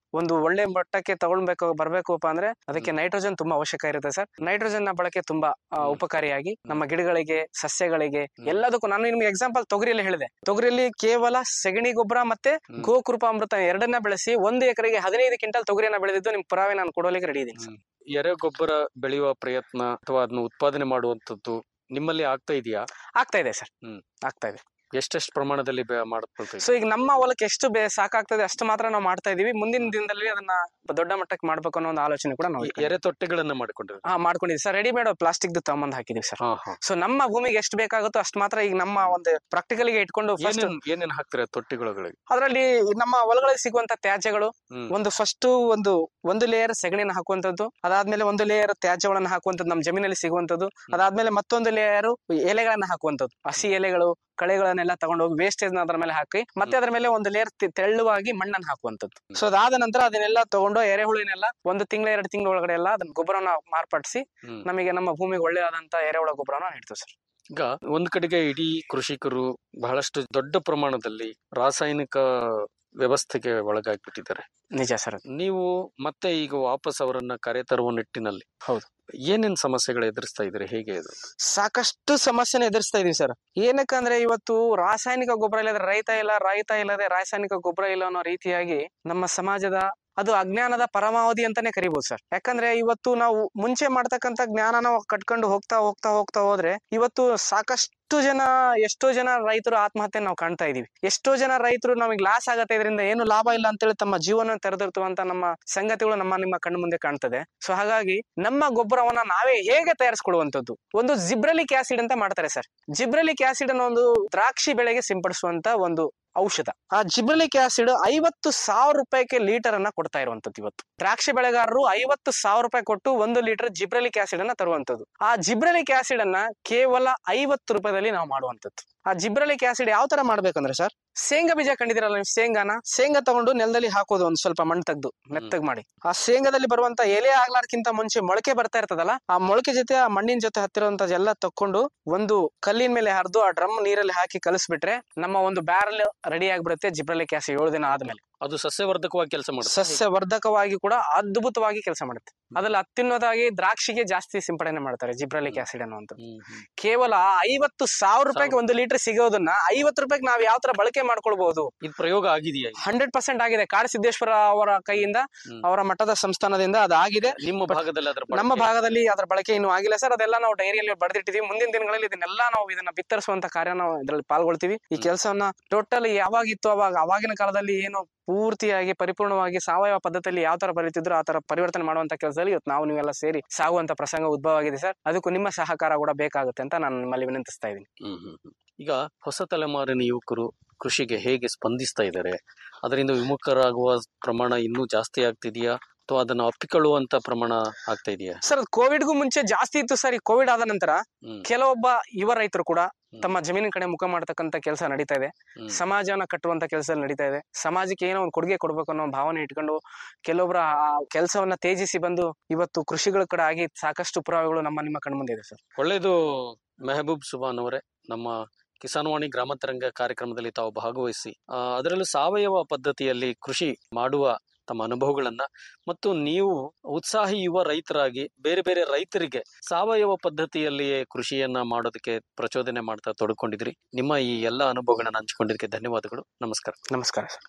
ಒಂದು ಒಳ್ಳೆ ಮಟ್ಟಕ್ಕೆ ತಗೊಳ್ಬೇಕು ಬರ್ಬೇಕಪ್ಪ ಅಂದ್ರೆ ಅದಕ್ಕೆ ನೈಟ್ರೋಜನ್ ತುಂಬಾ ಅವಶ್ಯಕ ಇರುತ್ತೆ ಸರ್ ನೈಟ್ರೋಜನ್ ನ ಬಳಕೆ ತುಂಬಾ ಆ, ಹ್ಮ್. ಉಪಕಾರಿಯಾಗಿ ನಮ್ಮ ಗಿಡಗಳಿಗೆ ಸಸ್ಯಗಳಿಗೆ ಹ್ಮ್. ಎಲ್ಲದಕ್ಕೂ ನಾನು ನಿಮ್ಗೆ ಎಕ್ಸಾಂಪಲ್ ತೊಗರಿಯಲ್ಲಿ ಹೇಳಿದೆ ತೊಗರಿಯಲ್ಲಿ ಕೇವಲ ಸೆಗಣಿ ಗೊಬ್ಬರ ಮತ್ತೆ ಹ್ಮ್. ಗೋಕೃಪಾಮೃತ ಎರಡನ್ನ ಬೆಳೆಸಿ ಒಂದು ಎಕರೆಗೆ ಹದಿನೈದು ಕ್ವಿಂಟಲ್ ತೊಗರಿಯನ್ನ ಬೆಳೆದಿದ್ದು ನಿಮ್ ಪುರಾವೆ ನಾನು ಕೊಡೋಲಿಕ್ಕೆ ರೆಡಿ ಇದ್ದೀನಿ ಸರ್ ಹ್ಮ್. ಎರೆ ಗೊಬ್ಬರ ಬೆಳೆಯುವ ಪ್ರಯತ್ನ ಅಥವಾ ಅದನ್ನ ಉತ್ಪಾದನೆ ಮಾಡುವಂತದ್ದು ನಿಮ್ಮಲ್ಲಿ ಆಗ್ತಾ ಇದೆಯಾ ಆಗ್ತಾ ಇದೆ ಸರ್ ಹ್ಮ್. ಆಗ್ತಾ ಇದೆ ಎಷ್ಟೆಷ್ಟು ಪ್ರಮಾಣದಲ್ಲಿ ಬೆ- ಮಾಡ್ಕೊಳ್ತಾ ಸೊ ಈಗ ನಮ್ಮ ಹೊಲಕ್ಕೆ ಎಷ್ಟು ಬೇ ಸಾಕಾಗ್ತದೆ ಅಷ್ಟು ಮಾತ್ರ ನಾವು ಮಾಡ್ತಾ ಇದೀವಿ ಮುಂದಿನ ದಿನದಲ್ಲಿ ಅದನ್ನ ದೊಡ್ಡ ಮಟ್ಟಕ್ಕೆ ಮಾಡ್ಬೇಕು ಅನ್ನೋ ಒಂದು ಆಲೋಚನೆ ಕೂಡ ನಾವು ಇದ್ದೀವಿ? ಎರೆ ತೊಟ್ಟೆಗಳನ್ನ ಮಾಡಿಕೊಂಡಿರಿ ಹಾ ಮಾಡ್ಕೊಂಡಿದ್ದೀವಿ ಸರ್ ರೆಡಿಮೇಡ್ ಪ್ಲಾಸ್ಟಿಕ್ ತಗೊಂಬಂದ್ ಹಾಕಿದೀವಿ ಸರ್ ಹಾ ಹಾ ಸೊ ನಮ್ಮ ಭೂಮಿಗೆ ಎಷ್ಟು ಬೇಕಾಗುತ್ತೋ ಅಷ್ಟು ಮಾತ್ರ ಈಗ ನಮ್ಮ ಒಂದು ಪ್ರಾಕ್ಟಿಕಲ್ ಗೆ ಇಟ್ಕೊಂಡು ಫಸ್ಟ್ ಏನೇನ್ ಏನೇನ್ ಹಾಕ್ತಾರೆ ತೊಟ್ಟಿಗಳೊಳಗೆ ಅದರಲ್ಲಿ ನಮ್ಮ ಹೊಲಗಳಲ್ಲಿ ಸಿಗುವಂತ ತ್ಯಾಜ್ಯಗಳು ಹ್ಮ್ ಒಂದು ಫಸ್ಟ್ ಒಂದು ಒಂದು ಲೇಯರ್ ಸೆಗಣಿನ ಹಾಕುವಂತದ್ದು ಅದಾದ್ಮೇಲೆ ಒಂದು ಲೇಯರ್ ತ್ಯಾಜ್ಯಗಳನ್ನ ಹಾಕುವಂತದ್ದು ನಮ್ಮ ಜಮೀನಲ್ಲಿ ಸಿಗುವಂತದ್ದು ಅದಾದ್ಮೇಲೆ ಮತ್ತೊಂದು ಲೇಯರ್ ಎಲೆಗಳನ್ನ ಹಾಕುವಂತದ್ದು ಹಸಿ ಎಲೆಗಳು ಕಳೆಗಳನ್ನೆಲ್ಲ ತಗೊಂಡೋಗಿ ವೇಸ್ಟೇಜ್ ಅದರ ಮೇಲೆ ಹಾಕಿ ಮತ್ತೆ ಅದರ ಮೇಲೆ ಒಂದು ಲೇಯರ್ ತೆಳ್ಳುವಾಗಿ ಮಣ್ಣನ್ನು ಹಾಕುವಂತದ್ದು ಸೊ ಅದಾದ ನಂತರ ಅದನ್ನೆಲ್ಲ ತಗೊಂಡು ಎರೆಹುಳಿನೆಲ್ಲ ಒಂದು ತಿಂಗಳ ಎರಡು ತಿಂಗಳ ಒಳಗಡೆ ಎಲ್ಲ ಅದನ್ನ ಗೊಬ್ಬರನ ಮಾರ್ಪಡಿಸಿ ಹ್ಮ್. ನಮಗೆ ನಮ್ಮ ಭೂಮಿಗೆ ಒಳ್ಳೆಯದಾದಂತ ಎರೆಹುಳ ಗೊಬ್ಬರನ ನೀಡ್ತೀವಿ ಸರ್ ಈಗ ಒಂದ್ ಕಡೆಗೆ ಇಡೀ ಕೃಷಿಕರು ಬಹಳಷ್ಟು ದೊಡ್ಡ ಪ್ರಮಾಣದಲ್ಲಿ ರಾಸಾಯನಿಕ ವ್ಯವಸ್ಥೆಗೆ ಒಳಗಾಗ್ಬಿಟ್ಟಿದ್ದಾರೆ ನಿಜ ಸರ್ ನೀವು ಮತ್ತೆ ಈಗ ವಾಪಸ್ ಅವರನ್ನ ಕರೆತರುವ ನಿಟ್ಟಿನಲ್ಲಿ ಹೌದು. ಏನೇನ್ ಸಮಸ್ಯೆಗಳು ಎದುರಿಸ್ತಾ ಇದ್ರೆ ಹೇಗೆ ಇದು ಸಾಕಷ್ಟು ಸಮಸ್ಯೆನ ಎದುರಿಸ್ತಾ ಇದೀವಿ ಸರ್ ಏನಕ್ಕಂದ್ರೆ ಇವತ್ತು ರಾಸಾಯನಿಕ ಗೊಬ್ಬರ ಇಲ್ಲದ್ರೆ ರೈತ ಇಲ್ಲ ರೈತ ಇಲ್ಲದೆ ರಾಸಾಯನಿಕ ಗೊಬ್ಬರ ಇಲ್ಲ ಅನ್ನೋ ರೀತಿಯಾಗಿ ನಮ್ಮ ಸಮಾಜದ ಅದು ಅಜ್ಞಾನದ ಪರಮಾವಧಿ ಅಂತಾನೆ ಕರಿಬಹುದು ಸರ್ ಯಾಕಂದ್ರೆ ಇವತ್ತು ನಾವು ಮುಂಚೆ ಮಾಡ್ತಕ್ಕಂತ ಜ್ಞಾನನ ಕಟ್ಕೊಂಡು ಹೋಗ್ತಾ ಹೋಗ್ತಾ ಹೋಗ್ತಾ ಹೋದ್ರೆ ಇವತ್ತು ಸಾಕಷ್ಟು ಜನ ಎಷ್ಟೋ ಜನ ರೈತರು ಆತ್ಮಹತ್ಯೆ ನಾವು ಕಾಣ್ತಾ ಇದೀವಿ ಎಷ್ಟೋ ಜನ ರೈತರು ನಮಗೆ ಲಾಸ್ ಆಗತ್ತೆ ಇದರಿಂದ ಏನು ಲಾಭ ಇಲ್ಲ ಅಂತೇಳಿ ತಮ್ಮ ಜೀವನ ತೆರೆದಿರ್ತುವಂತ ನಮ್ಮ ಸಂಗತಿಗಳು ನಮ್ಮ ನಿಮ್ಮ ಕಣ್ಣು ಮುಂದೆ ಕಾಣ್ತದೆ ಸೊ ಹಾಗಾಗಿ ನಮ್ಮ ಗೊಬ್ಬರವನ್ನ ನಾವೇ ಹೇಗೆ ತಯಾರಿಸ್ಕೊಳ್ಳುವಂತದ್ದು ಒಂದು ಜಿಬ್ರಲಿಕ್ ಆಸಿಡ್ ಅಂತ ಮಾಡ್ತಾರೆ ಸರ್ ಜಿಬ್ರಲಿಕ್ ಆಸಿಡ್ ಅನ್ನೋ ಒಂದು ದ್ರಾಕ್ಷಿ ಬೆಳೆಗೆ ಸಿಂಪಡಿಸುವಂತ ಒಂದು ಔಷಧ ಆ ಜಿಬ್ರಲಿಕ್ ಆಸಿಡ್ ಐವತ್ತು ಸಾವಿರ ರೂಪಾಯಿಗೆ ಲೀಟರ್ ಅನ್ನ ಕೊಡ್ತಾ ಇರುವಂತದ್ದು ಇವತ್ತು ದ್ರಾಕ್ಷಿ ಬೆಳೆಗಾರರು ಐವತ್ತು ಸಾವಿರ ರೂಪಾಯಿ ಕೊಟ್ಟು ಒಂದು ಲೀಟರ್ ಜಿಬ್ರಲಿಕ್ ಆಸಿಡ್ ಅನ್ನ ತರುವಂತದ್ದು ಆ ಜಿಬ್ರಲಿಕ್ ಆಸಿಡ್ ಅನ್ನ ಕೇವಲ ಐವತ್ತು ರೂಪಾಯಿದಲ್ಲಿ ನಾವು ಮಾಡುವಂತದ್ದು ಆ ಜಿಬ್ರಲಿಕ್ ಆಸಿಡ್ ಯಾವ ತರ ಮಾಡ್ಬೇಕಂದ್ರೆ ಸರ್ ಶೇಂಗಾ ಬೀಜ ಕಂಡಿದಿರಲ್ಲ ನೀವು ಶೇಂಗಾನ ಶೇಂಗಾ ತಗೊಂಡು ನೆಲದಲ್ಲಿ ಹಾಕೋದು ಒಂದ್ ಸ್ವಲ್ಪ ಮಣ್ಣು ತೆಗ್ದು ಮೆತ್ತಗ್ ಮಾಡಿ ಆ ಶೇಂಗಾದಲ್ಲಿ ಬರುವಂತ ಎಲೆ ಆಗ್ಲಾರ್ಕಿಂತ ಮುಂಚೆ ಮೊಳಕೆ ಬರ್ತಾ ಇರ್ತದಲ್ಲ ಆ ಮೊಳಕೆ ಜೊತೆ ಆ ಮಣ್ಣಿನ ಜೊತೆ ಹತ್ತಿರುವಂತ ಎಲ್ಲ ತಕೊಂಡು ಒಂದು ಕಲ್ಲಿನ ಮೇಲೆ ಹರಿದು ಆ ಡ್ರಮ್ ನೀರಲ್ಲಿ ಹಾಕಿ ಕಲಿಸ್ಬಿಟ್ರೆ ನಮ್ಮ ಒಂದು ಬ್ಯಾರಲ್ ರೆಡಿ ಆಗ್ಬಿಡುತ್ತೆ ಜಿಬ್ರಲಿಕ್ ಆಸಿಡ್ ಏಳು ದಿನ ಆದ್ಮೇಲೆ ಅದು ಸಸ್ಯವರ್ಧಕವಾಗಿ ಕೆಲಸ ಮಾಡುತ್ತೆ ಸಸ್ಯ ವರ್ಧಕವಾಗಿ ಕೂಡ ಅದ್ಭುತವಾಗಿ ಕೆಲಸ ಮಾಡುತ್ತೆ ಅದ್ರಲ್ಲಿ ಅತ್ಯುನ್ನತವಾಗಿ ದ್ರಾಕ್ಷಿಗೆ ಜಾಸ್ತಿ ಸಿಂಪಡಣೆ ಮಾಡ್ತಾರೆ ಜಿಬ್ರಲಿಕ್ ಆಸಿಡ್ ಅನ್ನುವಂಥದ್ದು ಹ್ಮ್, ಹ್ಮ್. ಕೇವಲ ಐವತ್ತು ಸಾವಿರ ರೂಪಾಯಿಗೆ ಒಂದು ಲೀಟರ್ ಸಿಗೋದನ್ನ ಐವತ್ತು ರೂಪಾಯಿಗೆ ನಾವ್ ಯಾವ ತರ ಬಳಕೆ ಮಾಡ್ಕೊಳ್ಬಹುದು ಇದು ಪ್ರಯೋಗ ಆಗಿದೆಯಾ ಈಗ? ಹಂಡ್ರೆಡ್ ಪರ್ಸೆಂಟ್ ಆಗಿದೆ ಕಾಡು ಸಿದ್ದೇಶ್ವರ ಅವರ ಕೈಯಿಂದ ಹ್ಮ್. ಅವರ ಮಠದ ಸಂಸ್ಥಾನದಿಂದ ಅದಾಗಿದೆ ನಿಮ್ಮ ಭಾಗದಲ್ಲಿ ಅದರ ನಮ್ಮ ಬಳಕೆ- ಭಾಗದಲ್ಲಿ ಅದರ ಬಳಕೆ ಇನ್ನೂ ಆಗಿಲ್ಲ ಸರ್ ಅದೆಲ್ಲ ನಾವು ಡೈರಿಯಲ್ಲಿ ಬರೆದಿಟ್ಟಿದೀವಿ ಮುಂದಿನ ದಿನಗಳಲ್ಲಿ ಇದನ್ನೆಲ್ಲ ನಾವು ಇದನ್ನ ಬಿತ್ತರಿಸುವಂತ ಕಾರ್ಯ ನಾವು ಇದರಲ್ಲಿ ಪಾಲ್ಗೊಳ್ತೀವಿ ಈ ಹ್ಮ್. ಕೆಲಸವನ್ನ ಟೋಟಲ್ ಯಾವಾಗಿತ್ತು ಅವಾಗ ಅವಾಗಿನ ಕಾಲದಲ್ಲಿ ಏನು ಪೂರ್ತಿಯಾಗಿ ಪರಿಪೂರ್ಣವಾಗಿ ಸಾವಯವ ಪದ್ಧತಿಯಲ್ಲಿ ಯಾವ ತರ ಬರೀತಿದ್ರು ಆ ತರ ಪರಿವರ್ತನೆ ಮಾಡುವಂತ ಕೆಲಸದಲ್ಲಿ ಇವತ್ತು ನಾವು ನೀವೆಲ್ಲ ಸೇರಿ ಸಾಗುವಂತ ಪ್ರಸಂಗ ಉದ್ಭವ ಆಗಿದೆ ಸರ್ ಅದಕ್ಕೂ ನಿಮ್ಮ ಸಹಕಾರ ಕೂಡ ಬೇಕಾಗುತ್ತೆ ಅಂತ ನಾನು ನಿಮ್ಮಲ್ಲಿ ವಿನಂತಿಸ್ತಾ ಇದ್ದೀನಿ ಹ್ಮ್, ಹ್ಮ್, ಹ್ಮ್. ಈಗ ಹೊಸ ತಲೆಮಾರಿನ ಯುವಕರು ಕೃಷಿಗೆ ಹೇಗೆ ಸ್ಪಂದಿಸ್ತಾ ಇದ್ದಾರೆ ಅದರಿಂದ ವಿಮುಖರಾಗುವ ಪ್ರಮಾಣ ಇನ್ನೂ ಜಾಸ್ತಿ ಆಗ್ತಿದೆಯಾ ಅಥವಾ ಅದನ್ನ ಅಪ್ಪಿಕೊಳ್ಳುವಂತ ಪ್ರಮಾಣ ಆಗ್ತಾ ಇದೆಯಾ ಸರ್ ಕೋವಿಡ್ಗೂ ಮುಂಚೆ ಜಾಸ್ತಿ ಇತ್ತು ಸರ್ ಈ ಕೋವಿಡ್ ಆದ ನಂತರ ಹ್ಮ್. ಕೆಲವೊಬ್ಬ ಯುವ ರೈತರು ಕೂಡ ಹ್ಮ್. ತಮ್ಮ ಜಮೀನಿನ ಕಡೆ ಮುಖ ಮಾಡ್ತಕ್ಕಂತ ಕೆಲಸ ನಡೀತಾ ಇದೆ ಹ್ಮ್. ಸಮಾಜವನ್ನ ಕಟ್ಟುವಂತ ಕೆಲಸ ನಡೀತಾ ಇದೆ ಸಮಾಜಕ್ಕೆ ಏನೋ ಒಂದು ಕೊಡುಗೆ ಕೊಡ್ಬೇಕು ಅನ್ನೋ ಭಾವನೆ ಇಟ್ಕೊಂಡು ಕೆಲವೊಬ್ಬರ ಆ ಕೆಲಸವನ್ನ ತೇಜಿಸಿ ಬಂದು ಇವತ್ತು ಕೃಷಿಗಳ ಕಡೆ ಆಗಿ ಸಾಕಷ್ಟು ಪುರಾವೆಗಳು ನಮ್ಮ ನಿಮ್ಮ ಕಣ್ಮುಂದೆ ಇದೆ ಸರ್ ಒಳ್ಳೆಯದು ಮೆಹಬೂಬ್ ಸುಬಾನ್ ಅವರೇ ನಮ್ಮ ಕಿಸಾನ್ವಾಣಿ ಗ್ರಾಮಾಂತರಂಗ ಕಾರ್ಯಕ್ರಮದಲ್ಲಿ ತಾವು ಭಾಗವಹಿಸಿ ಆ, ಅದರಲ್ಲೂ ಸಾವಯವ ಪದ್ಧತಿಯಲ್ಲಿ ಕೃಷಿ ಮಾಡುವ ತಮ್ಮ ಅನುಭವಗಳನ್ನ ಮತ್ತು ನೀವು ಉತ್ಸಾಹಿ ಯುವ ರೈತರಾಗಿ ಬೇರೆ ಬೇರೆ ರೈತರಿಗೆ ಸಾವಯವ ಪದ್ಧತಿಯಲ್ಲಿಯೇ ಕೃಷಿಯನ್ನ ಮಾಡೋದಕ್ಕೆ ಪ್ರಚೋದನೆ ಮಾಡ್ತಾ ತೊಡ್ಕೊಂಡಿದ್ರಿ ನಿಮ್ಮ ಈ ಎಲ್ಲ ಅನುಭವಗಳನ್ನ ಹಂಚಿಕೊಂಡಿದ್ದಕ್ಕೆ ಧನ್ಯವಾದಗಳು ನಮಸ್ಕಾರ ನಮಸ್ಕಾರ ಸರ್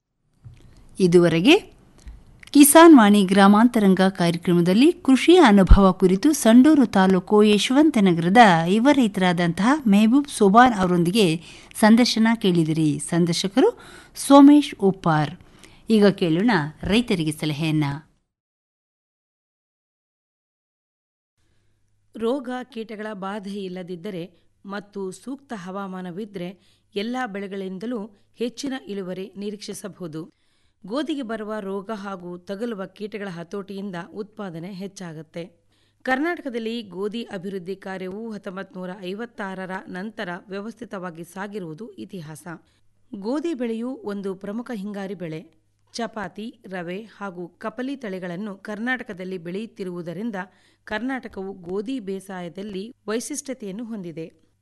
ಇದುವರೆಗೆ ಕಿಸಾನ್ ವಾಣಿ ಗ್ರಾಮಾಂತರಂಗ ಕಾರ್ಯಕ್ರಮದಲ್ಲಿ ಕೃಷಿಯ ಅನುಭವ ಕುರಿತು ಸಂಡೂರು ತಾಲೂಕು ಯಶವಂತನಗರದ ಯುವ ರೈತರಾದಂತಹ ಮೆಹಬೂಬ್ ಸೊಬಾನ್ ಅವರೊಂದಿಗೆ ಸಂದರ್ಶನ ಕೇಳಿದಿರಿ ಸಂದರ್ಶಕರು ಸೋಮೇಶ್ ಉಪ್ಪಾರ್ ಈಗ ಕೇಳೋಣ ರೈತರಿಗೆ ಸಲಹೆಯನ್ನ ರೋಗ ಕೀಟಗಳ ಬಾಧೆ ಇಲ್ಲದಿದ್ದರೆ ಮತ್ತು ಸೂಕ್ತ ಹವಾಮಾನವಿದ್ದರೆ ಎಲ್ಲ ಬೆಳೆಗಳಿಂದಲೂ ಹೆಚ್ಚಿನ ಇಳುವರಿ ನಿರೀಕ್ಷಿಸಬಹುದು ಗೋಧಿಗೆ ಬರುವ ರೋಗ ಹಾಗೂ ತಗುಲುವ ಕೀಟಗಳ ಹತೋಟಿಯಿಂದ ಉತ್ಪಾದನೆ ಹೆಚ್ಚಾಗುತ್ತೆ ಕರ್ನಾಟಕದಲ್ಲಿ ಗೋಧಿ ಅಭಿವೃದ್ಧಿ ಕಾರ್ಯವು ಹತ್ತೊಂಬತ್ತು ನೂರ ಐವತ್ತಾರರ ನಂತರ ವ್ಯವಸ್ಥಿತವಾಗಿ ಸಾಗಿರುವುದು ಇತಿಹಾಸ ಗೋಧಿ ಬೆಳೆಯು ಒಂದು ಪ್ರಮುಖ ಹಿಂಗಾರಿ ಬೆಳೆ ಚಪಾತಿ ರವೆ ಹಾಗೂ ಕಪಲಿ ತಳಿಗಳನ್ನು ಕರ್ನಾಟಕದಲ್ಲಿ ಬೆಳೆಯುತ್ತಿರುವುದರಿಂದ ಕರ್ನಾಟಕವು ಗೋಧಿ ಬೇಸಾಯದಲ್ಲಿ ವೈಶಿಷ್ಟ್ಯತೆಯನ್ನು ಹೊಂದಿದೆ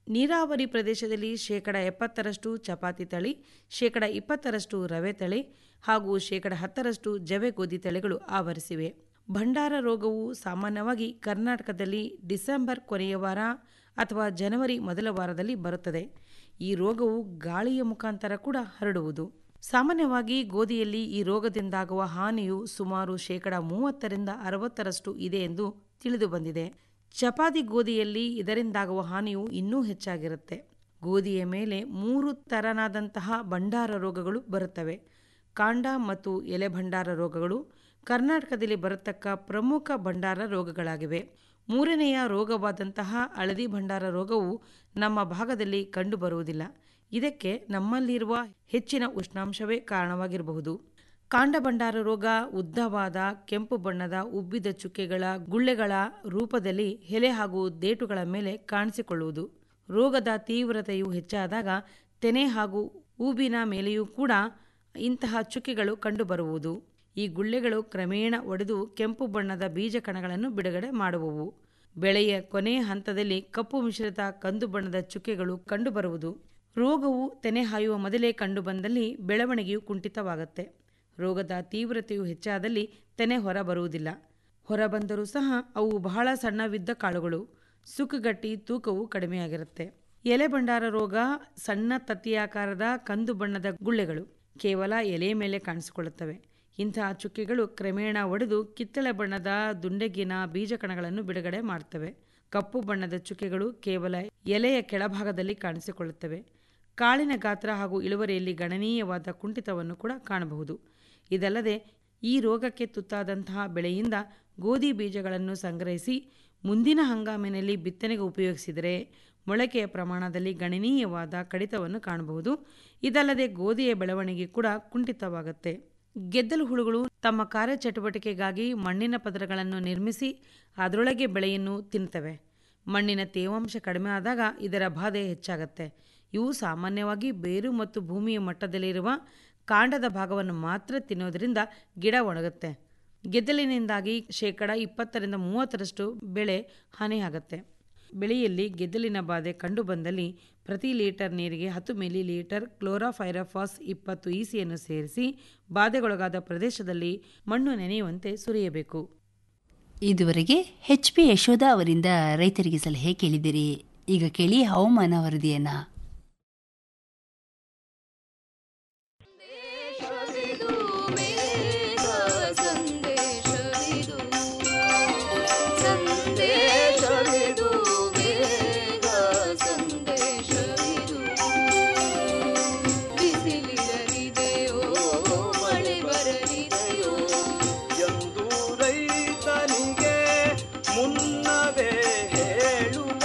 ನೀರಾವರಿ ಪ್ರದೇಶದಲ್ಲಿ ಶೇಕಡ ಎಪ್ಪತ್ತರಷ್ಟು ಚಪಾತಿ ತಳಿ ಶೇಕಡ ಇಪ್ಪತ್ತರಷ್ಟು ರವೆ ತಳಿ ಹಾಗೂ ಶೇಕಡ ಹತ್ತರಷ್ಟು ಜವೆ ಗೋಧಿ ತಳಿಗಳು ಆವರಿಸಿವೆ ಭಂಡಾರ ರೋಗವು ಸಾಮಾನ್ಯವಾಗಿ ಕರ್ನಾಟಕದಲ್ಲಿ ಡಿಸೆಂಬರ್ ಕೊನೆಯ ವಾರ ಅಥವಾ ಜನವರಿ ಮೊದಲ ವಾರದಲ್ಲಿ ಬರುತ್ತದೆ ಈ ರೋಗವು ಗಾಳಿಯ ಮುಖಾಂತರ ಕೂಡ ಹರಡುವುದು ಸಾಮಾನ್ಯವಾಗಿ ಗೋಧಿಯಲ್ಲಿ ಈ ರೋಗದಿಂದಾಗುವ ಹಾನಿಯು ಸುಮಾರು ಶೇಕಡ ಮೂವತ್ತರಿಂದ ಅರವತ್ತರಷ್ಟು ಇದೆ ಎಂದು ತಿಳಿದು ಬಂದಿದೆ ಚಪಾತಿ ಗೋಧಿಯಲ್ಲಿ ಇದರಿಂದಾಗುವ ಹಾನಿಯು ಇನ್ನೂ ಹೆಚ್ಚಾಗಿರುತ್ತೆ ಗೋಧಿಯ ಮೇಲೆ ಮೂರು ತರನಾದಂತಹ ಭಂಡಾರ ರೋಗಗಳು ಬರುತ್ತವೆ ಕಾಂಡ ಮತ್ತು ಎಲೆ ಭಂಡಾರ ರೋಗಗಳು ಕರ್ನಾಟಕದಲ್ಲಿ ಬರತಕ್ಕ ಪ್ರಮುಖ ಭಂಡಾರ ರೋಗಗಳಾಗಿವೆ ಮೂರನೆಯ ರೋಗವಾದಂತಹ ಹಳದಿ ಭಂಡಾರ ರೋಗವು ನಮ್ಮ ಭಾಗದಲ್ಲಿ ಕಂಡುಬರುವುದಿಲ್ಲ ಇದಕ್ಕೆ ನಮ್ಮಲ್ಲಿರುವ ಹೆಚ್ಚಿನ ಉಷ್ಣಾಂಶವೇ ಕಾರಣವಾಗಿರಬಹುದು ಕಾಂಡ ಭಂಡಾರ ರೋಗ ಉದ್ದವಾದ ಕೆಂಪು ಬಣ್ಣದ ಉಬ್ಬಿದ ಚುಕ್ಕೆಗಳ ಗುಳ್ಳೆಗಳ ರೂಪದಲ್ಲಿ ಎಲೆ ಹಾಗೂ ದೇಟುಗಳ ಮೇಲೆ ಕಾಣಿಸಿಕೊಳ್ಳುವುದು ರೋಗದ ತೀವ್ರತೆಯು ಹೆಚ್ಚಾದಾಗ ತೆನೆ ಹಾಗೂ ಹೂಬಿನ ಮೇಲೆಯೂ ಕೂಡ ಇಂತಹ ಚುಕ್ಕೆಗಳು ಕಂಡುಬರುವುದು ಈ ಗುಳ್ಳೆಗಳು ಕ್ರಮೇಣ ಒಡೆದು ಕೆಂಪು ಬಣ್ಣದ ಬೀಜ ಕಣಗಳನ್ನು ಬಿಡುಗಡೆ ಮಾಡುವವು ಬೆಳೆಯ ಕೊನೆಯ ಹಂತದಲ್ಲಿ ಕಪ್ಪು ಮಿಶ್ರಿತ ಕಂದು ಬಣ್ಣದ ಚುಕ್ಕೆಗಳು ಕಂಡುಬರುವುದು ರೋಗವು ತೆನೆ ಹಾಯುವ ಮೊದಲೇ ಕಂಡುಬಂದಲ್ಲಿ ಬೆಳವಣಿಗೆಯು ಕುಂಠಿತವಾಗುತ್ತೆ ರೋಗದ ತೀವ್ರತೆಯು ಹೆಚ್ಚಾದಲ್ಲಿ ತೆನೆ ಹೊರಬರುವುದಿಲ್ಲ ಹೊರಬಂದರೂ ಸಹ ಅವು ಬಹಳ ಸಣ್ಣವಿದ್ದ ಕಾಳುಗಳು ಸುಕ್ಕುಗಟ್ಟಿ ತೂಕವು ಕಡಿಮೆಯಾಗಿರುತ್ತೆ ಎಲೆ ಭಂಡಾರ ರೋಗ ಸಣ್ಣ ತತ್ತಿಯಾಕಾರದ ಕಂದು ಬಣ್ಣದ ಗುಳ್ಳೆಗಳು ಕೇವಲ ಎಲೆ ಮೇಲೆ ಕಾಣಿಸಿಕೊಳ್ಳುತ್ತವೆ ಇಂತಹ ಚುಕ್ಕೆಗಳು ಕ್ರಮೇಣ ಒಡೆದು ಕಿತ್ತಳೆ ಬಣ್ಣದ ದುಂಡೆಗಿನ ಬೀಜಕಣಗಳನ್ನು ಬಿಡುಗಡೆ ಮಾಡ್ತವೆ ಕಪ್ಪು ಬಣ್ಣದ ಚುಕ್ಕೆಗಳು ಕೇವಲ ಎಲೆಯ ಕೆಳಭಾಗದಲ್ಲಿ ಕಾಣಿಸಿಕೊಳ್ಳುತ್ತವೆ ಕಾಳಿನ ಗಾತ್ರ ಹಾಗೂ ಇಳುವರಿಯಲ್ಲಿ ಗಣನೀಯವಾದ ಕುಂಠಿತವನ್ನು ಕೂಡ ಕಾಣಬಹುದು ಇದಲ್ಲದೆ ಈ ರೋಗಕ್ಕೆ ತುತ್ತಾದಂತಹ ಬೆಳೆಯಿಂದ ಗೋಧಿ ಬೀಜಗಳನ್ನು ಸಂಗ್ರಹಿಸಿ ಮುಂದಿನ ಹಂಗಾಮಿನಲ್ಲಿ ಬಿತ್ತನೆಗೆ ಉಪಯೋಗಿಸಿದರೆ ಮೊಳಕೆಯ ಪ್ರಮಾಣದಲ್ಲಿ ಗಣನೀಯವಾದ ಕಡಿತವನ್ನು ಕಾಣಬಹುದು ಇದಲ್ಲದೆ ಗೋಧಿಯ ಬೆಳವಣಿಗೆ ಕೂಡ ಕುಂಠಿತವಾಗುತ್ತೆ ಗೆದ್ದಲು ಹುಳುಗಳು ತಮ್ಮ ಕಾರ್ಯಚಟುವಟಿಕೆಗಾಗಿ ಮಣ್ಣಿನ ಪದರಗಳನ್ನು ನಿರ್ಮಿಸಿ ಅದರೊಳಗೆ ಬೆಳೆಯನ್ನು ತಿನ್ನುತ್ತವೆ ಮಣ್ಣಿನ ತೇವಾಂಶ ಕಡಿಮೆ ಆದಾಗ ಇದರ ಬಾಧೆ ಹೆಚ್ಚಾಗತ್ತೆ ಇವು ಸಾಮಾನ್ಯವಾಗಿ ಬೇರು ಮತ್ತು ಭೂಮಿಯ ಮಟ್ಟದಲ್ಲಿರುವ ಕಾಂಡದ ಭಾಗವನ್ನು ಮಾತ್ರ ತಿನ್ನೋದರಿಂದ ಗಿಡ ಒಣಗುತ್ತೆ ಗೆದ್ದಲಿನಿಂದಾಗಿ ಶೇಕಡ ಇಪ್ಪತ್ತರಿಂದ ಮೂವತ್ತರಷ್ಟು ಬೆಳೆ ಹಾನಿಯಾಗತ್ತೆ ಬೆಳೆಯಲ್ಲಿ ಗೆದ್ದಲಿನ ಬಾಧೆ ಕಂಡುಬಂದಲ್ಲಿ ಪ್ರತಿ ಲೀಟರ್ ನೀರಿಗೆ ಹತ್ತು ಮಿಲಿ ಲೀಟರ್ ಕ್ಲೋರಾಫೈರಫಾಸ್ ಇಪ್ಪತ್ತು ಇಸಿಯನ್ನು ಸೇರಿಸಿ ಬಾಧೆಗೊಳಗಾದ ಪ್ರದೇಶದಲ್ಲಿ ಮಣ್ಣು ನೆನೆಯುವಂತೆ ಸುರಿಯಬೇಕು ಇದುವರೆಗೆ ಎಚ್ ಪಿ ಯಶೋಧ ಅವರಿಂದ ರೈತರಿಗೆ ಸಲಹೆ ಕೇಳಿದಿರಿ ಈಗ ಕೇಳಿ ಹವಾಮಾನ ವರದಿಯನ್ನ ಸಂದೇಶವಿದು ಮೇಘ ಸಂದೇಶವಿದು ಸಂದೇಶವಿದು ಮೇಘ ಸಂದೇಶವಿದು ಬಿಸಿಲಿರಲಿದೆಯೋ ಮಳೆ ಬರಲಿದೆಯೋ ಎಂದು ರೈತನಿಗೆ ಮುನ್ನವೇ ಹೇಳುವ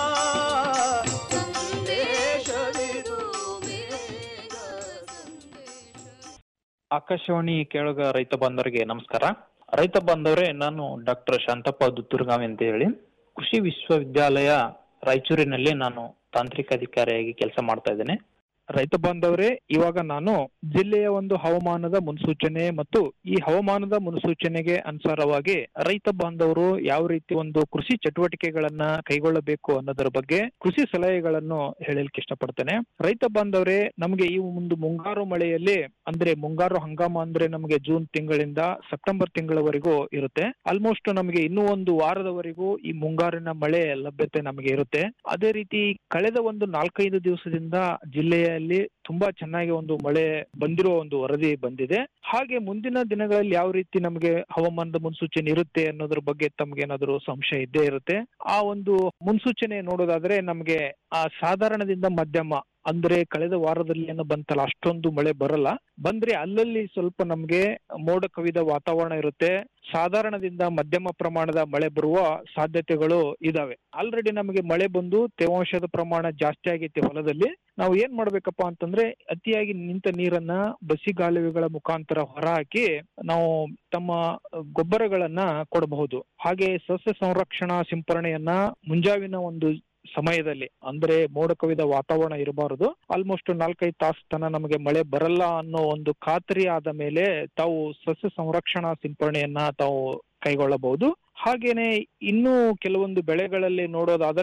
ಸಂದೇಶವಿದು ಮೇಘ ಸಂದೇಶ ಆಕಾಶವಾಣಿ ಕೇಳುಗ ರೈತ ಬಾಂಧವರಿಗೆ ನಮಸ್ಕಾರ ರೈತ ಬಾಂಧವರೇ ನಾನು ಡಾಕ್ಟರ್ ಶಾಂತಪ್ಪ ದುತ್ತೂರ್ಗಾವಿ ಅಂತ ಹೇಳಿ ಕೃಷಿ ವಿಶ್ವವಿದ್ಯಾಲಯ ರಾಯಚೂರಿನಲ್ಲಿ ನಾನು ತಾಂತ್ರಿಕ ಅಧಿಕಾರಿಯಾಗಿ ಕೆಲಸ ಮಾಡ್ತಾ ಇದ್ದೇನೆ ರೈತ ಬಾಂಧವರೇ ಇವಾಗ ನಾನು ಜಿಲ್ಲೆಯ ಒಂದು ಹವಾಮಾನದ ಮುನ್ಸೂಚನೆ ಮತ್ತು ಈ ಹವಾಮಾನದ ಮುನ್ಸೂಚನೆಗೆ ಅನುಸಾರವಾಗಿ ರೈತ ಬಾಂಧವರು ಯಾವ ರೀತಿ ಒಂದು ಕೃಷಿ ಚಟುವಟಿಕೆಗಳನ್ನ ಕೈಗೊಳ್ಳಬೇಕು ಅನ್ನೋದರ ಬಗ್ಗೆ ಕೃಷಿ ಸಲಹೆಗಳನ್ನು ಹೇಳಲಿಕ್ಕೆ ಇಷ್ಟಪಡ್ತೇನೆ ರೈತ ಬಾಂಧವರೇ ನಮಗೆ ಈ ಒಂದು ಮುಂಗಾರು ಮಳೆಯಲ್ಲಿ ಅಂದ್ರೆ ಮುಂಗಾರು ಹಂಗಾಮ ಅಂದ್ರೆ ನಮಗೆ ಜೂನ್ ತಿಂಗಳಿಂದ ಸೆಪ್ಟೆಂಬರ್ ತಿಂಗಳವರೆಗೂ ಇರುತ್ತೆ ಆಲ್ಮೋಸ್ಟ್ ನಮಗೆ ಇನ್ನೂ ಒಂದು ವಾರದವರೆಗೂ ಈ ಮುಂಗಾರಿನ ಮಳೆ ಲಭ್ಯತೆ ನಮಗೆ ಇರುತ್ತೆ ಅದೇ ರೀತಿ ಕಳೆದ ಒಂದು ನಾಲ್ಕೈದು ದಿವಸದಿಂದ ಜಿಲ್ಲೆಯಲ್ಲಿ ತುಂಬಾ ಚೆನ್ನಾಗಿ ಒಂದು ಮಳೆ ಬಂದಿರೋ ಒಂದು ವರದಿ ಬಂದಿದೆ ಹಾಗೆ ಮುಂದಿನ ದಿನಗಳಲ್ಲಿ ಯಾವ ರೀತಿ ನಮಗೆ ಹವಾಮಾನದ ಮುನ್ಸೂಚನೆ ಇರುತ್ತೆ ಅನ್ನೋದ್ರ ಬಗ್ಗೆ ತಮ್ಗೇನಾದ್ರು ಸಂಶಯ ಇದ್ದೇ ಇರುತ್ತೆ ಆ ಒಂದು ಮುನ್ಸೂಚನೆ ನೋಡೋದಾದ್ರೆ ನಮಗೆ ಆ ಸಾಧಾರಣದಿಂದ ಮಧ್ಯಮ ಅಂದ್ರೆ ಕಳೆದ ವಾರದಲ್ಲಿ ಏನೋ ಬಂತಲ್ಲ ಅಷ್ಟೊಂದು ಮಳೆ ಬರಲ್ಲ ಬಂದ್ರೆ ಅಲ್ಲಲ್ಲಿ ಸ್ವಲ್ಪ ನಮ್ಗೆ ಮೋಡ ಕವಿದ ವಾತಾವರಣ ಇರುತ್ತೆ ಸಾಧಾರಣದಿಂದ ಮಧ್ಯಮ ಪ್ರಮಾಣದ ಮಳೆ ಬರುವ ಸಾಧ್ಯತೆಗಳು ಇದಾವೆ ಆಲ್ರೆಡಿ ನಮಗೆ ಮಳೆ ಬಂದು ತೇವಾಂಶದ ಪ್ರಮಾಣ ಜಾಸ್ತಿ ಆಗೈತೆ ಹೊಲದಲ್ಲಿ ನಾವು ಏನ್ ಮಾಡ್ಬೇಕಪ್ಪ ಅಂತಂದ್ರೆ ಅತಿಯಾಗಿ ನಿಂತ ನೀರನ್ನ ಬಸಿಗಾಲುವೆಗಳ ಮುಖಾಂತರ ಹೊರಹಾಕಿ ನಾವು ತಮ್ಮ ಗೊಬ್ಬರಗಳನ್ನ ಕೊಡಬಹುದು ಹಾಗೆ ಸಸ್ಯ ಸಂರಕ್ಷಣಾ ಸಿಂಪರಣೆಯನ್ನ ಮುಂಜಾವಿನ ಒಂದು ಸಮಯದಲ್ಲಿ ಅಂದ್ರೆ ಮೋಡ ಕವಿದ ವಾತಾವರಣ ಇರಬಾರದು ಆಲ್ಮೋಸ್ಟ್ ನಾಲ್ಕೈದು ತಾಸು ತನ ನಮಗೆ ಮಳೆ ಬರಲ್ಲ ಅನ್ನೋ ಒಂದು ಖಾತರಿ ಆದ ಮೇಲೆ ತಾವು ಸಸ್ಯ ಸಂರಕ್ಷಣಾ ಸಿಂಪರಣೆಯನ್ನ ತಾವು ಕೈಗೊಳ್ಳಬಹುದು ಹಾಗೇನೆ ಇನ್ನೂ ಕೆಲವೊಂದು ಬೆಳೆಗಳಲ್ಲಿ ನೋಡೋದಾದರೆ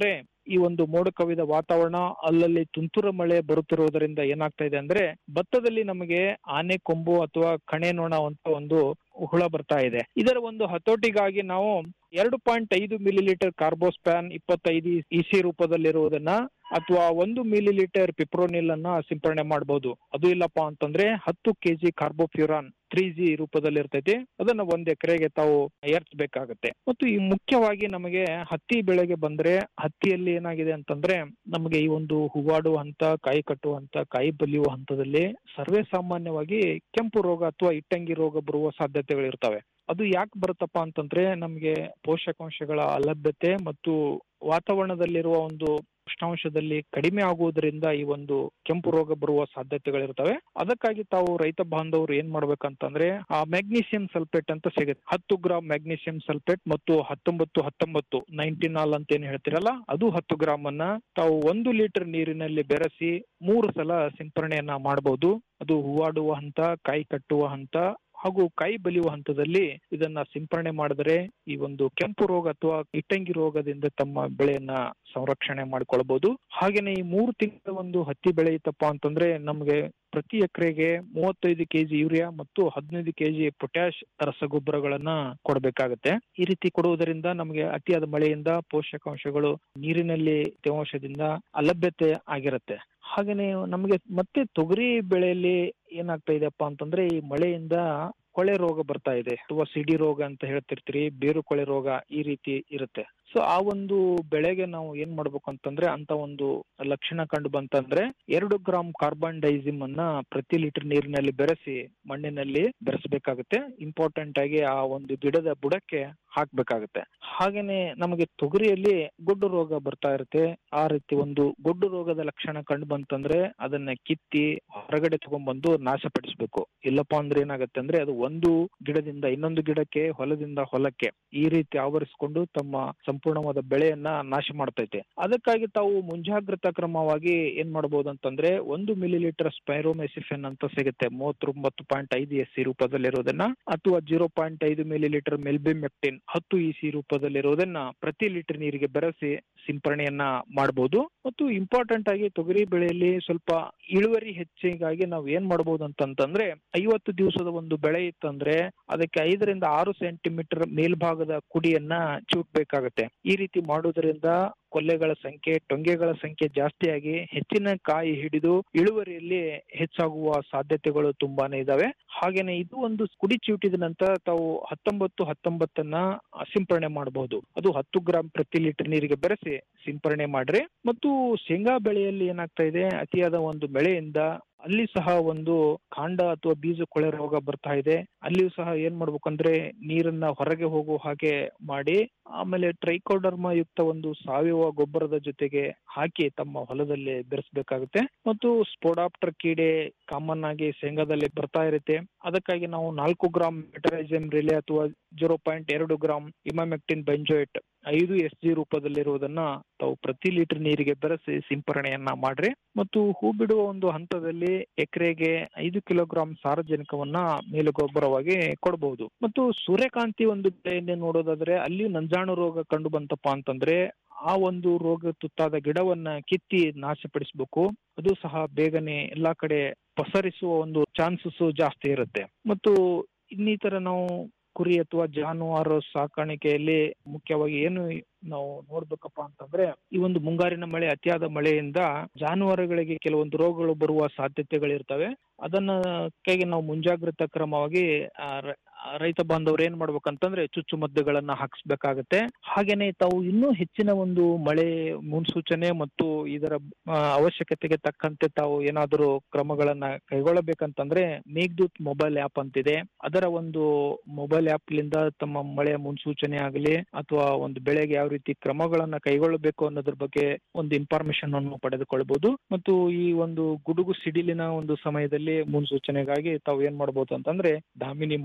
ಈ ಒಂದು ಮೋಡ ಕವಿದ ವಾತಾವರಣ ಅಲ್ಲಲ್ಲಿ ತುಂತುರು ಮಳೆ ಬರುತ್ತಿರುವುದರಿಂದ ಏನಾಗ್ತಾ ಇದೆ ಅಂದ್ರೆ ಭತ್ತದಲ್ಲಿ ನಮಗೆ ಆನೆ ಕೊಂಬು ಅಥವಾ ಕಣೆ ನೊಣ ಅಂತ ಒಂದು ಹುಳ ಬರ್ತಾ ಇದೆ ಇದರ ಒಂದು ಹತೋಟಿಗಾಗಿ ನಾವು ಎರಡು ಪಾಯಿಂಟ್ ಐದು ಮಿಲಿ ಲೀಟರ್ ಕಾರ್ಬೋಸ್ಪ್ಯಾನ್ ಇಪ್ಪತ್ತೈದು ಇಸಿ ರೂಪದಲ್ಲಿರುವುದನ್ನ ಅಥವಾ ಒಂದು ಮಿಲಿ ಲೀಟರ್ ಪಿಪ್ರೋನಿಲ್ ಅನ್ನ ಸಿಂಪರಣೆ ಮಾಡಬಹುದು ಅದು ಇಲ್ಲಪ್ಪ ಅಂತಂದ್ರೆ ಹತ್ತು ಕೆಜಿ ಕಾರ್ಬೋಫ್ಯೂರಾನ್ ತ್ರೀ ಜಿ ರೂಪದಲ್ಲಿ ಇರ್ತೈತಿ ಅದನ್ನ ಒಂದ್ ಎಕರೆಗೆ ತಾವು ಏರ್ಸ್ಬೇಕಾಗತ್ತೆ ಮತ್ತು ಈ ಮುಖ್ಯವಾಗಿ ನಮಗೆ ಹತ್ತಿ ಬೆಳೆಗೆ ಬಂದ್ರೆ ಹತ್ತಿಯಲ್ಲಿ ಏನಾಗಿದೆ ಅಂತಂದ್ರೆ ನಮಗೆ ಈ ಒಂದು ಹೂವಾಡುವ ಹಂತ ಕಾಯಿ ಕಟ್ಟುವ ಹಂತ ಕಾಯಿ ಬಲಿಯುವ ಹಂತದಲ್ಲಿ ಸರ್ವೇ ಸಾಮಾನ್ಯವಾಗಿ ಕೆಂಪು ರೋಗ ಅಥವಾ ಇಟ್ಟಂಗಿ ರೋಗ ಬರುವ ಸಾಧ್ಯತೆಗಳಿರ್ತವೆ ಅದು ಯಾಕೆ ಬರುತ್ತಪ್ಪ ಅಂತಂದ್ರೆ ನಮಗೆ ಪೋಷಕಾಂಶಗಳ ಅಲಭ್ಯತೆ ಮತ್ತು ವಾತಾವರಣದಲ್ಲಿರುವ ಒಂದು ಉಷ್ಣಾಂಶದಲ್ಲಿ ಕಡಿಮೆ ಆಗುವುದರಿಂದ ಈ ಒಂದು ಕೆಂಪು ರೋಗ ಬರುವ ಸಾಧ್ಯತೆಗಳಿರ್ತವೆ ಅದಕ್ಕಾಗಿ ತಾವು ರೈತ ಬಾಂಧವರು ಏನ್ ಮಾಡ್ಬೇಕಂತಂದ್ರೆ ಆ ಮ್ಯಾಗ್ನೀಸಿಯಂ ಸಲ್ಫೇಟ್ ಅಂತ ಸಿಗುತ್ತೆ ಹತ್ತು ಗ್ರಾಮ್ ಮ್ಯಾಗ್ನೀಸಿಯಂ ಸಲ್ಫೇಟ್ ಮತ್ತು ಹತ್ತೊಂಬತ್ತು ಹತ್ತೊಂಬತ್ತು ನೈಂಟಿನಾಲ್ ಅಂತ ಏನ್ ಹೇಳ್ತಿರಲ್ಲ ಅದು ಹತ್ತು ಗ್ರಾಮ್ ಅನ್ನ ತಾವು ಒಂದು ಲೀಟರ್ ನೀರಿನಲ್ಲಿ ಬೆರೆಸಿ ಮೂರು ಸಲ ಸಿಂಪರಣೆಯನ್ನ ಮಾಡಬಹುದು ಅದು ಹೂವಾಡುವ ಹಂತ ಕಾಯಿ ಕಟ್ಟುವ ಹಂತ ಹಾಗೂ ಕಾಯಿ ಬಲಿಯುವ ಹಂತದಲ್ಲಿ ಇದನ್ನ ಸಿಂಪರಣೆ ಮಾಡಿದರೆ ಈ ಒಂದು ಕೆಂಪು ರೋಗ ಅಥವಾ ಇಟ್ಟಂಗಿ ರೋಗದಿಂದ ತಮ್ಮ ಬೆಳೆಯನ್ನ ಸಂರಕ್ಷಣೆ ಮಾಡ್ಕೊಳ್ಬಹುದು ಹಾಗೇನೆ ಈ ಮೂರು ತಿಂಗಳ ಒಂದು ಹತ್ತಿ ಬೆಳೆ ಇತ್ತಪ್ಪ ಅಂತಂದ್ರೆ ನಮಗೆ ಪ್ರತಿ ಎಕರೆಗೆ ಮೂವತ್ತೈದು ಕೆಜಿ ಯೂರಿಯಾ ಮತ್ತು ಹದಿನೈದು ಕೆಜಿ ಪೊಟ್ಯಾಶ್ ರಸಗೊಬ್ಬರಗಳನ್ನ ಕೊಡಬೇಕಾಗತ್ತೆ ಈ ರೀತಿ ಕೊಡುವುದರಿಂದ ನಮಗೆ ಅತಿಯಾದ ಮಳೆಯಿಂದ ಪೋಷಕಾಂಶಗಳು ನೀರಿನಲ್ಲಿ ತೇವಾಂಶದಿಂದ ಅಲಭ್ಯತೆ ಆಗಿರುತ್ತೆ ಹಾಗೇನೆ ನಮಗೆ ಮತ್ತೆ ತೊಗರಿ ಬೆಳೆಯಲ್ಲಿ ಏನಾಗ್ತಾ ಇದೆಯಪ್ಪ ಅಂತಂದ್ರೆ ಈ ಮಳೆಯಿಂದ ಕೊಳೆ ರೋಗ ಬರ್ತಾ ಇದೆ ಅಥವಾ ಸಿಡಿ ರೋಗ ಅಂತ ಹೇಳ್ತಿರ್ತೀರಿ ಬೇರು ಕೊಳೆ ರೋಗ ಈ ರೀತಿ ಇರುತ್ತೆ ಸೊ ಆ ಒಂದು ಬೆಳೆಗೆ ನಾವು ಏನ್ ಮಾಡ್ಬೇಕು ಅಂತಂದ್ರೆ ಅಂತ ಒಂದು ಲಕ್ಷಣ ಕಂಡು ಬಂತಂದ್ರೆ ಎರಡು ಗ್ರಾಮ್ ಕಾರ್ಬನ್ ಡೈಸಿಮ್ ಅನ್ನ ಪ್ರತಿ ಲೀಟರ್ ನೀರಿನಲ್ಲಿ ಬೆರೆಸಿ ಮಣ್ಣಿನಲ್ಲಿ ಬೆರೆಸಬೇಕಾಗುತ್ತೆ ಇಂಪಾರ್ಟೆಂಟ್ ಆಗಿ ಆ ಒಂದು ಗಿಡದ ಬುಡಕ್ಕೆ ಹಾಕ್ಬೇಕಾಗುತ್ತೆ ಹಾಗೇನೆ ನಮಗೆ ತೊಗರಿಯಲ್ಲಿ ಗೊಡ್ಡು ರೋಗ ಬರ್ತಾ ಇರುತ್ತೆ ಆ ರೀತಿ ಒಂದು ಗೊಡ್ಡು ರೋಗದ ಲಕ್ಷಣ ಕಂಡು ಬಂತಂದ್ರೆ ಅದನ್ನ ಕಿತ್ತಿ ಹೊರಗಡೆ ತಗೊಂಡ್ಬಂದು ನಾಶಪಡಿಸ್ಬೇಕು ಇಲ್ಲಪ್ಪ ಅಂದ್ರೆ ಏನಾಗುತ್ತೆ ಅಂದ್ರೆ ಅದು ಒಂದು ಗಿಡದಿಂದ ಇನ್ನೊಂದು ಗಿಡಕ್ಕೆ ಹೊಲದಿಂದ ಹೊಲಕ್ಕೆ ಈ ರೀತಿ ಆವರಿಸಿಕೊಂಡು ತಮ್ಮ ಸಂಪೂರ್ಣವಾದ ಬೆಳೆಯನ್ನ ನಾಶ ಮಾಡ್ತೈತೆ ಅದಕ್ಕಾಗಿ ತಾವು ಮುಂಜಾಗ್ರತಾ ಕ್ರಮವಾಗಿ ಏನ್ ಮಾಡಬಹುದು ಅಂತಂದ್ರೆ ಒಂದು ಮಿಲಿ ಲೀಟರ್ ಸ್ಪೈರೋಮೆಸಿಫೆನ್ ಅಂತ ಸಿಗುತ್ತೆ ಮೂವತ್ತೊಂಬತ್ತು ಪಾಯಿಂಟ್ ಐದು ಎಸ್ ಸಿ ರೂಪದಲ್ಲಿರೋದನ್ನ ಅಥವಾ ಜೀರೋ ಪಾಯಿಂಟ್ ಐದು ಮಿಲಿ ಲೀಟರ್ ಮೆಲ್ಬಿಮೆಕ್ಟಿನ್ ಹತ್ತು ಇ ಸಿ ರೂಪದಲ್ಲಿರೋದನ್ನ ಪ್ರತಿ ಲೀಟರ್ ನೀರಿಗೆ ಬೆರೆಸಿ ಸಿಂಪರಣೆಯನ್ನ ಮಾಡಬಹುದು ಮತ್ತು ಇಂಪಾರ್ಟೆಂಟ್ ಆಗಿ ತೊಗರಿ ಬೆಳೆಯಲ್ಲಿ ಸ್ವಲ್ಪ ಇಳುವರಿ ಹೆಚ್ಚಿಗಾಗಿ ನಾವು ಏನ್ ಮಾಡಬಹುದು ಅಂತಂತಂದ್ರೆ ಐವತ್ತು ದಿವಸದ ಒಂದು ಬೆಳೆ ಇತ್ತಂದ್ರೆ ಅದಕ್ಕೆ ಐದರಿಂದ ಆರು ಸೆಂಟಿಮೀಟರ್ ಮೇಲ್ಭಾಗದ ಕುಡಿಯನ್ನ ಚೂಟ್ಬೇಕಾಗತ್ತೆ ಈ ರೀತಿ ಮಾಡುವುದರಿಂದ ಕೊಲ್ಲೆಗಳ ಸಂಖ್ಯೆ ಟೊಂಗೆಗಳ ಸಂಖ್ಯೆ ಜಾಸ್ತಿಯಾಗಿ ಹೆಚ್ಚಿನ ಕಾಯಿ ಹಿಡಿದು ಇಳುವರಿಯಲ್ಲಿ ಹೆಚ್ಚಾಗುವ ಸಾಧ್ಯತೆಗಳು ತುಂಬಾನೇ ಇದಾವೆ ಹಾಗೇನೆ ಇದು ಒಂದು ಕುಡಿ ಚೂಟಿದ ನಂತರ ತಾವು ಹತ್ತೊಂಬತ್ತು ಹತ್ತೊಂಬತ್ತನ್ನ ಸಿಂಪರಣೆ ಮಾಡಬಹುದು ಅದು ಹತ್ತು ಗ್ರಾಂ ಪ್ರತಿ ಲೀಟರ್ ನೀರಿಗೆ ಬೆರೆಸಿ ಸಿಂಪರಣೆ ಮಾಡ್ರಿ ಮತ್ತು ಶೇಂಗಾ ಬೆಳೆಯಲ್ಲಿ ಏನಾಗ್ತಾ ಇದೆ ಅತಿಯಾದ ಒಂದು ಬೆಳೆಯಿಂದ ಅಲ್ಲಿ ಸಹ ಒಂದು ಕಾಂಡ ಅಥವಾ ಬೀಜ ಕೊಳೆ ರೋಗ ಬರ್ತಾ ಇದೆ ಅಲ್ಲಿಯೂ ಸಹ ಏನ್ ಮಾಡ್ಬೇಕಂದ್ರೆ ನೀರನ್ನ ಹೊರಗೆ ಹೋಗುವ ಹಾಗೆ ಮಾಡಿ ಆಮೇಲೆ ಟ್ರೈಕೋಡರ್ಮ ಯುಕ್ತ ಒಂದು ಸಾವಯವ ಗೊಬ್ಬರದ ಜೊತೆಗೆ ಹಾಕಿ ತಮ್ಮ ಹೊಲದಲ್ಲಿ ಬೆರೆಸಬೇಕಾಗುತ್ತೆ ಮತ್ತು ಸ್ಪೋಡಾಪ್ಟರ್ ಕೀಡೆ ಕಾಮನ್ ಆಗಿ ಶೇಂಗಾದಲ್ಲಿ ಬರ್ತಾ ಇರುತ್ತೆ ಅದಕ್ಕಾಗಿ ನಾವು ನಾಲ್ಕು ಗ್ರಾಮ್ ಮೆಟರೈಸಮ್ ರಿಲೆ ಅಥವಾ ಜೀರೋ ಪಾಯಿಂಟ್ ಎರಡು ಗ್ರಾಮ್ ಇಮಾಮೆಕ್ಟಿನ್ ಬೆಂಜೋಯಿಟ್ ಐದು ಎಸ್ ಜಿ ರೂಪದಲ್ಲಿರುವುದನ್ನ ತಾವು ಪ್ರತಿ ಲೀಟರ್ ನೀರಿಗೆ ಬೆರೆಸಿ ಸಿಂಪರಣೆಯನ್ನ ಮಾಡ್ರಿ ಮತ್ತು ಹೂ ಬಿಡುವ ಒಂದು ಹಂತದಲ್ಲಿ ಎಕರೆಗೆ ಐದು ಕಿಲೋಗ್ರಾಂ ಸಾರಜನಕವನ್ನ ಮೇಲುಗೊಬ್ಬರವಾಗಿ ಕೊಡಬಹುದು ಮತ್ತು ಸೂರ್ಯಕಾಂತಿ ಒಂದು ಬೆಳೆಯನ್ನೇ ನೋಡೋದಾದ್ರೆ ಅಲ್ಲಿ ನಂಜಾಣು ರೋಗ ಕಂಡು ಬಂತಪ್ಪ ಅಂತಂದ್ರೆ ಆ ಒಂದು ರೋಗ ತುತ್ತಾದ ಗಿಡವನ್ನ ಕಿತ್ತಿ ನಾಶಪಡಿಸಬೇಕು ಅದು ಸಹ ಬೇಗನೆ ಎಲ್ಲಾ ಕಡೆ ಪಸರಿಸುವ ಒಂದು ಚಾನ್ಸಸ್ ಜಾಸ್ತಿ ಇರುತ್ತೆ ಮತ್ತು ಇನ್ನಿತರ ನಾವು ಕುರಿ ಅಥವಾ ಜಾನುವಾರು ಸಾಕಾಣಿಕೆಯಲ್ಲಿ ಮುಖ್ಯವಾಗಿ ಏನು ನಾವು ನೋಡ್ಬೇಕಪ್ಪ ಅಂತಂದ್ರೆ ಈ ಒಂದು ಮುಂಗಾರಿನ ಮಳೆ ಅತಿಯಾದ ಮಳೆಯಿಂದ ಜಾನುವಾರುಗಳಿಗೆ ಕೆಲವೊಂದು ರೋಗಗಳು ಬರುವ ಸಾಧ್ಯತೆಗಳಿರ್ತವೆ ಅದನ್ನ ಕೈಗೆ ನಾವು ಮುಂಜಾಗ್ರತಾ ಕ್ರಮವಾಗಿ ಆ, ರ- ಆ, ರೈತ ಬಾಂಧವರು ಏನ್ ಮಾಡ್ಬೇಕಂತಂದ್ರೆ ಚುಚ್ಚುಮದ್ದುಗಳನ್ನ ಹಾಕಿಸ್ಬೇಕಾಗತ್ತೆ ಹಾಗೇನೆ ತಾವು ಇನ್ನೂ ಹೆಚ್ಚಿನ ಒಂದು ಮಳೆ ಮುನ್ಸೂಚನೆ ಮತ್ತು ಇದರ ಆ, ಅವಶ್ಯಕತೆಗೆ ತಕ್ಕಂತೆ ತಾವು ಏನಾದರೂ ಕ್ರಮಗಳನ್ನ ಕೈಗೊಳ್ಳಬೇಕಂತಂದ್ರೆ ಮೇಘದೂತ್ ಮೊಬೈಲ್ ಆಪ್ ಅಂತಿದೆ ಅದರ ಒಂದು ಮೊಬೈಲ್ ಆಪ್ ಲಿಂದ ತಮ್ಮ ಮಳೆಯ ಮುನ್ಸೂಚನೆ ಆಗಲಿ ಅಥವಾ ಒಂದು ಬೆಳೆಗೆ ಯಾವ ರೀತಿ ಕ್ರಮಗಳನ್ನ ಕೈಗೊಳ್ಳಬೇಕು ಅನ್ನೋದ್ರ ಬಗ್ಗೆ ಒಂದು ಇನ್ಫಾರ್ಮೇಶನ್ ಅನ್ನು ಪಡೆದುಕೊಳ್ಬಹುದು ಮತ್ತು ಈ ಒಂದು ಗುಡುಗು ಸಿಡಿಲಿನ ಒಂದು ಸಮಯದಲ್ಲಿ ಮುನ್ಸೂಚನೆಗಾಗಿ ತಾವು ಏನ್ ಮಾಡಬಹುದು ಅಂತಂದ್ರೆ ದಾಮಿನಿ ಮೊಬೈಲ್ ಆಪ್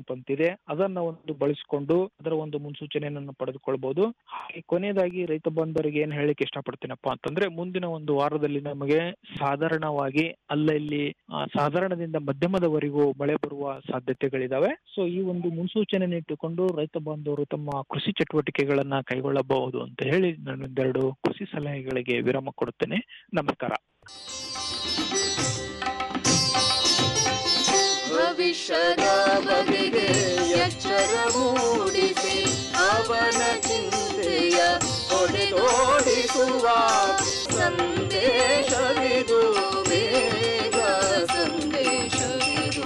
ಪಂಪ್ ಅಂತಿದೆ ಅದನ್ನ ಒಂದು ಬಳಸಿಕೊಂಡು ಅದರ ಒಂದು ಮುನ್ಸೂಚನೆಯನ್ನು ಪಡೆದುಕೊಳ್ಬಹುದು ಹಾಗೆ ಕೊನೆಯದಾಗಿ ರೈತ ಬಾಂಧವರಿಗೆ ಏನ್ ಹೇಳಿಕ್ಕೆ ಇಷ್ಟಪಡ್ತೀನಪ್ಪ ಅಂತಂದ್ರೆ ಮುಂದಿನ ಒಂದು ವಾರದಲ್ಲಿ ನಮಗೆ ಸಾಧಾರಣವಾಗಿ ಅಲ್ಲಲ್ಲಿ ಆ, ಸಾಧಾರಣದಿಂದ ಮಧ್ಯಮದವರೆಗೂ ಮಳೆ ಬರುವ ಸಾಧ್ಯತೆಗಳಿದಾವೆ ಸೊ ಈ ಒಂದು ಮುನ್ಸೂಚನೆ ಇಟ್ಟುಕೊಂಡು ರೈತ ಬಾಂಧವರು ತಮ್ಮ ಕೃಷಿ ಚಟುವಟಿಕೆಗಳನ್ನ ಕೈಗೊಳ್ಳಬಹುದು ಅಂತ ಹೇಳಿ ನಾನು ಒಂದೆರಡು ಕೃಷಿ ಸಲಹೆಗಳಿಗೆ ವಿರಾಮ ಕೊಡುತ್ತೇನೆ ನಮಸ್ಕಾರ ಭವಿಷ್ಯದ ಬಗೆಗೆ ಎಚ್ಚರ ಮೂಡಿಸಿ ಅವನ ಚಿಂತೆಯ ಹೊಡೆದೋಡಿಸುವ ಸಂದೇಶವಿದು ಬೇಗ ಸಂದೇಶವಿದು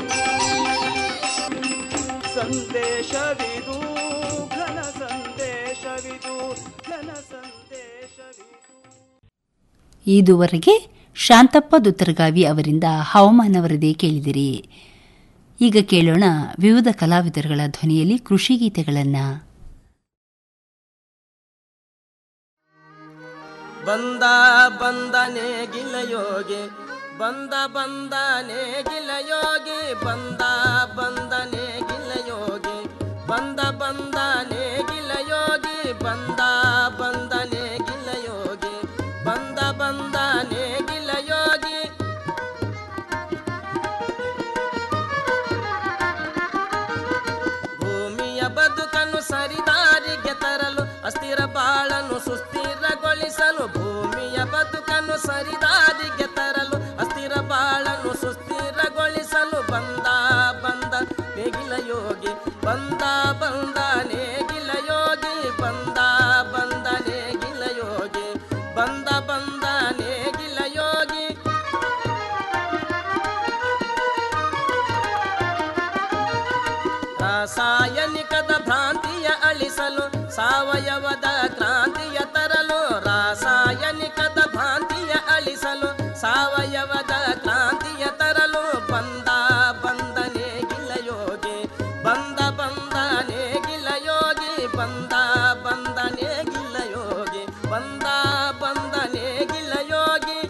ಸಂದೇಶವಿದು ಘನ ಸಂದೇಶವಿದು ಘನ ಸಂದೇಶವಿದು ಇದುವರೆಗೆ ಶಾಂತಪ್ಪ ದುತ್ತರಗಾವಿ ಅವರಿಂದ ಹವಾಮಾನ ವರದಿ ಕೇಳಿದಿರಿ ಈಗ ಕೇಳೋಣ ವಿವಿಧ ಕಲಾವಿದರುಗಳ ಧ್ವನಿಯಲ್ಲಿ ಕೃಷಿ ಗೀತೆಗಳನ್ನು ಬಂದ ಬಂದನೆ ಗಿಲಯೋಗಿ ಬಂದ ಬಂದನೆ ಗಿಲಯೋಗಿ ಬಂದ ಬಂದನೆ ಗಿಲಯೋಗಿ ಬಂದ ಬಂದನೆ ಗಿಲಯೋಗಿ ಬಂದ ಬಂದನೆ ಗಿಲಯೋಗಿ ಬಂದ ಬಂದನೆ ಗಿಲಯೋಗಿ ಭೂಮಿಯ ಬದುಕನ್ನು ಸರಿದಾರಿಗೆ ತರಲು ಅಸ್ಥಿರ ಬಾಳನ್ನು ಸುಸ್ಥಿರಗೊಳಿಸಲು ಭೂಮಿಯ ಬದುಕನ್ನು ಸರಿದಾರಿಗೆ ತರಲು ಅಸ್ಥಿರ ಬಾಳನ್ನು ಸುಸ್ಥಿರಗೊಳಿಸಲು ಬಂದ ಬಂದ ನೇಗಿಲ ಯೋಗಿ ಬಂದ ಬಂದ ನೇಗಿಲ ಯೋಗಿ ಬಂದ ಬಂದ ನೇಗಿಲ ಯೋಗಿ ಬಂದ ಬಂದ ನೇಗಿಲ ಯೋಗಿ ರಾಸಾಯನಿಕದ ಭ್ರಾಂತಿಯ ಅಳಿಸಲು ಸಾವಯವದ ಕ್ರಾಂತಿಯ ತರಲು ರಾಸಾಯನಿಕದ ಭ್ರಾಂತಿಯ ಅಳಿಸಲು ಸಾವಯವದ ಕ್ರಾಂತಿಯ ತರಲು ಬಂದ ಬಂದನೆ ಗಿಲಯೋಗಿ ಬಂದ ಬಂದನೆ ಗಿಲಯೋಗಿ ಬಂದ ಬಂದನೆ ಗಿಲಯೋಗಿ ಬಂದ ಬಂದನೆ ಗಿಲಯೋಗಿ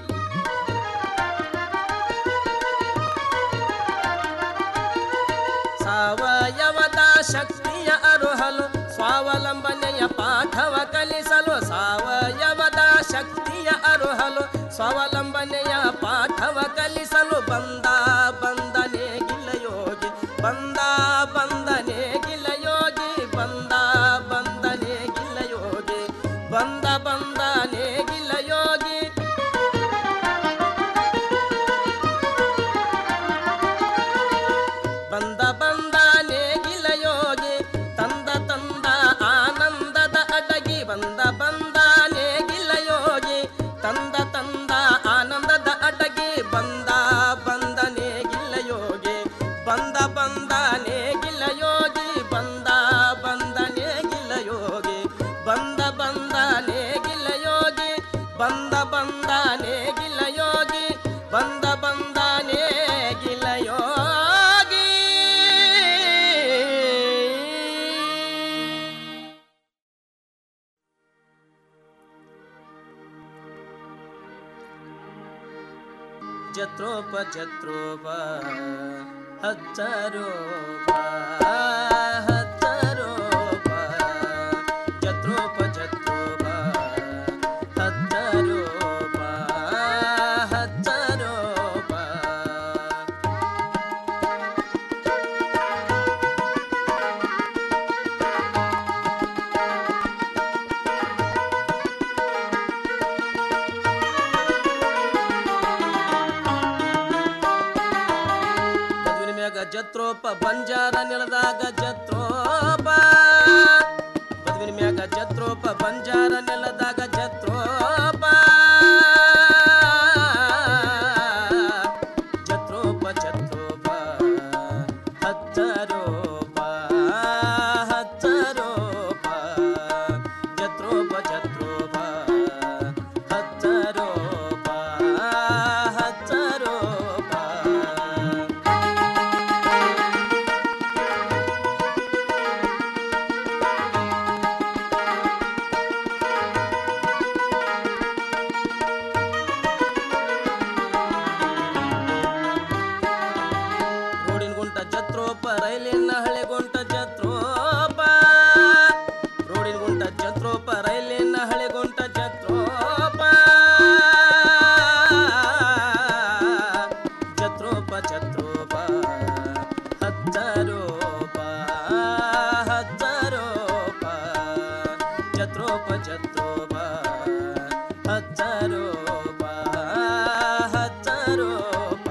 ಸಾವಯವದ ಶಕ್ತಿಯ ಅರುಹಲು ಸ್ವಾವಲಂಬನೆಯ ಪಾಠವ ಕಲಿಸಲು ಸಾವಯವದ ಶಕ್ತಿಯ ಅರುಹಲು ಸ್ವಾವಲಂಬನೆಯ ಪಾಠವ ಕಲಿಸಲು ಬಂದ ಬಂದನೆ ಗಿಲಯೋಗಿ ಬಂದ ಬಂದನೆ ಗಿಲಯೋಗಿ ಬಂದ ಬಂದನೆ ಗಿಲಯೋಗಿ ಬಂದ ಬಂದನೆ ಗಿಲಯೋಗಿ ಬಂದ ಬಂದ ನೇಗಿಲ ಯೋಗಿ ತಂದ ತಂದ ಆನಂದದ ಅಡಗಿ ಬಂದ ಬಂದ ನೇಗಿಲ ಯೋಗಿ ತಂದ ತಂದ ಆನಂದದ ಅಡಗಿ ಬಂದ ಬಂದ ನೇಗಿಲ ಯೋಗಿ ಬಂದ ಬಂದ ನೇಗಿಲ ಯೋಗಿ ಬಂದ ಬಂದ ನೇಗಿಲ ಯೋಗಿ ಬಂದ ಬಂದ ನೇಗಿಲ ಯೋಗಿ ಬಂದ ಬಂದ ನೇಗಿಲ ಯೋಗಿ ಬಂದ ಬಂದ ನೇಗಿಲ ಯೋಗಿ ಜತ್ರೋಪ ಜತ್ರೋಪ ಹಚ್ಚರೋಪ ಹಚ್ಚರೋಪ ಜತ್ರೋಪ ಜತ್ರೋಪ ಹಚ್ಚರೋಪ ಹಚ್ಚರೋಪ ಮದುವಿನ ಮ್ಯಾಗ ಜತ್ರೋಪ ಬಂಜಾರ ನೆಲದಾಗ ಜತ್ರೋಪ ಮದುವಿನ ಮ್ಯಾಗ ಜತ್ರೋಪ ಬಂಜಾರ ನೆಲದಾಗ ಜತ್ರೋಪ ಜತ್ರೋಪ ಜತ್ರೋಪ ಹಚ್ಚರೋಪ ಹಚ್ಚರೋಪ ಜತ್ರೋಪ ಜತ್ರೋಪ ಹಚ್ಚರೋಪ ಹಚ್ಚರೋಪ ರೋಡಿನ ಗುಂಟ ಜತ್ರೋಪ ರೈಲಿನ ಹಳೆಗುಂಟ ಜತ್ರೋಪ ಜತ್ರೋಪ ಹಚ್ಚರೋಪ ಹಚ್ಚರೋಪ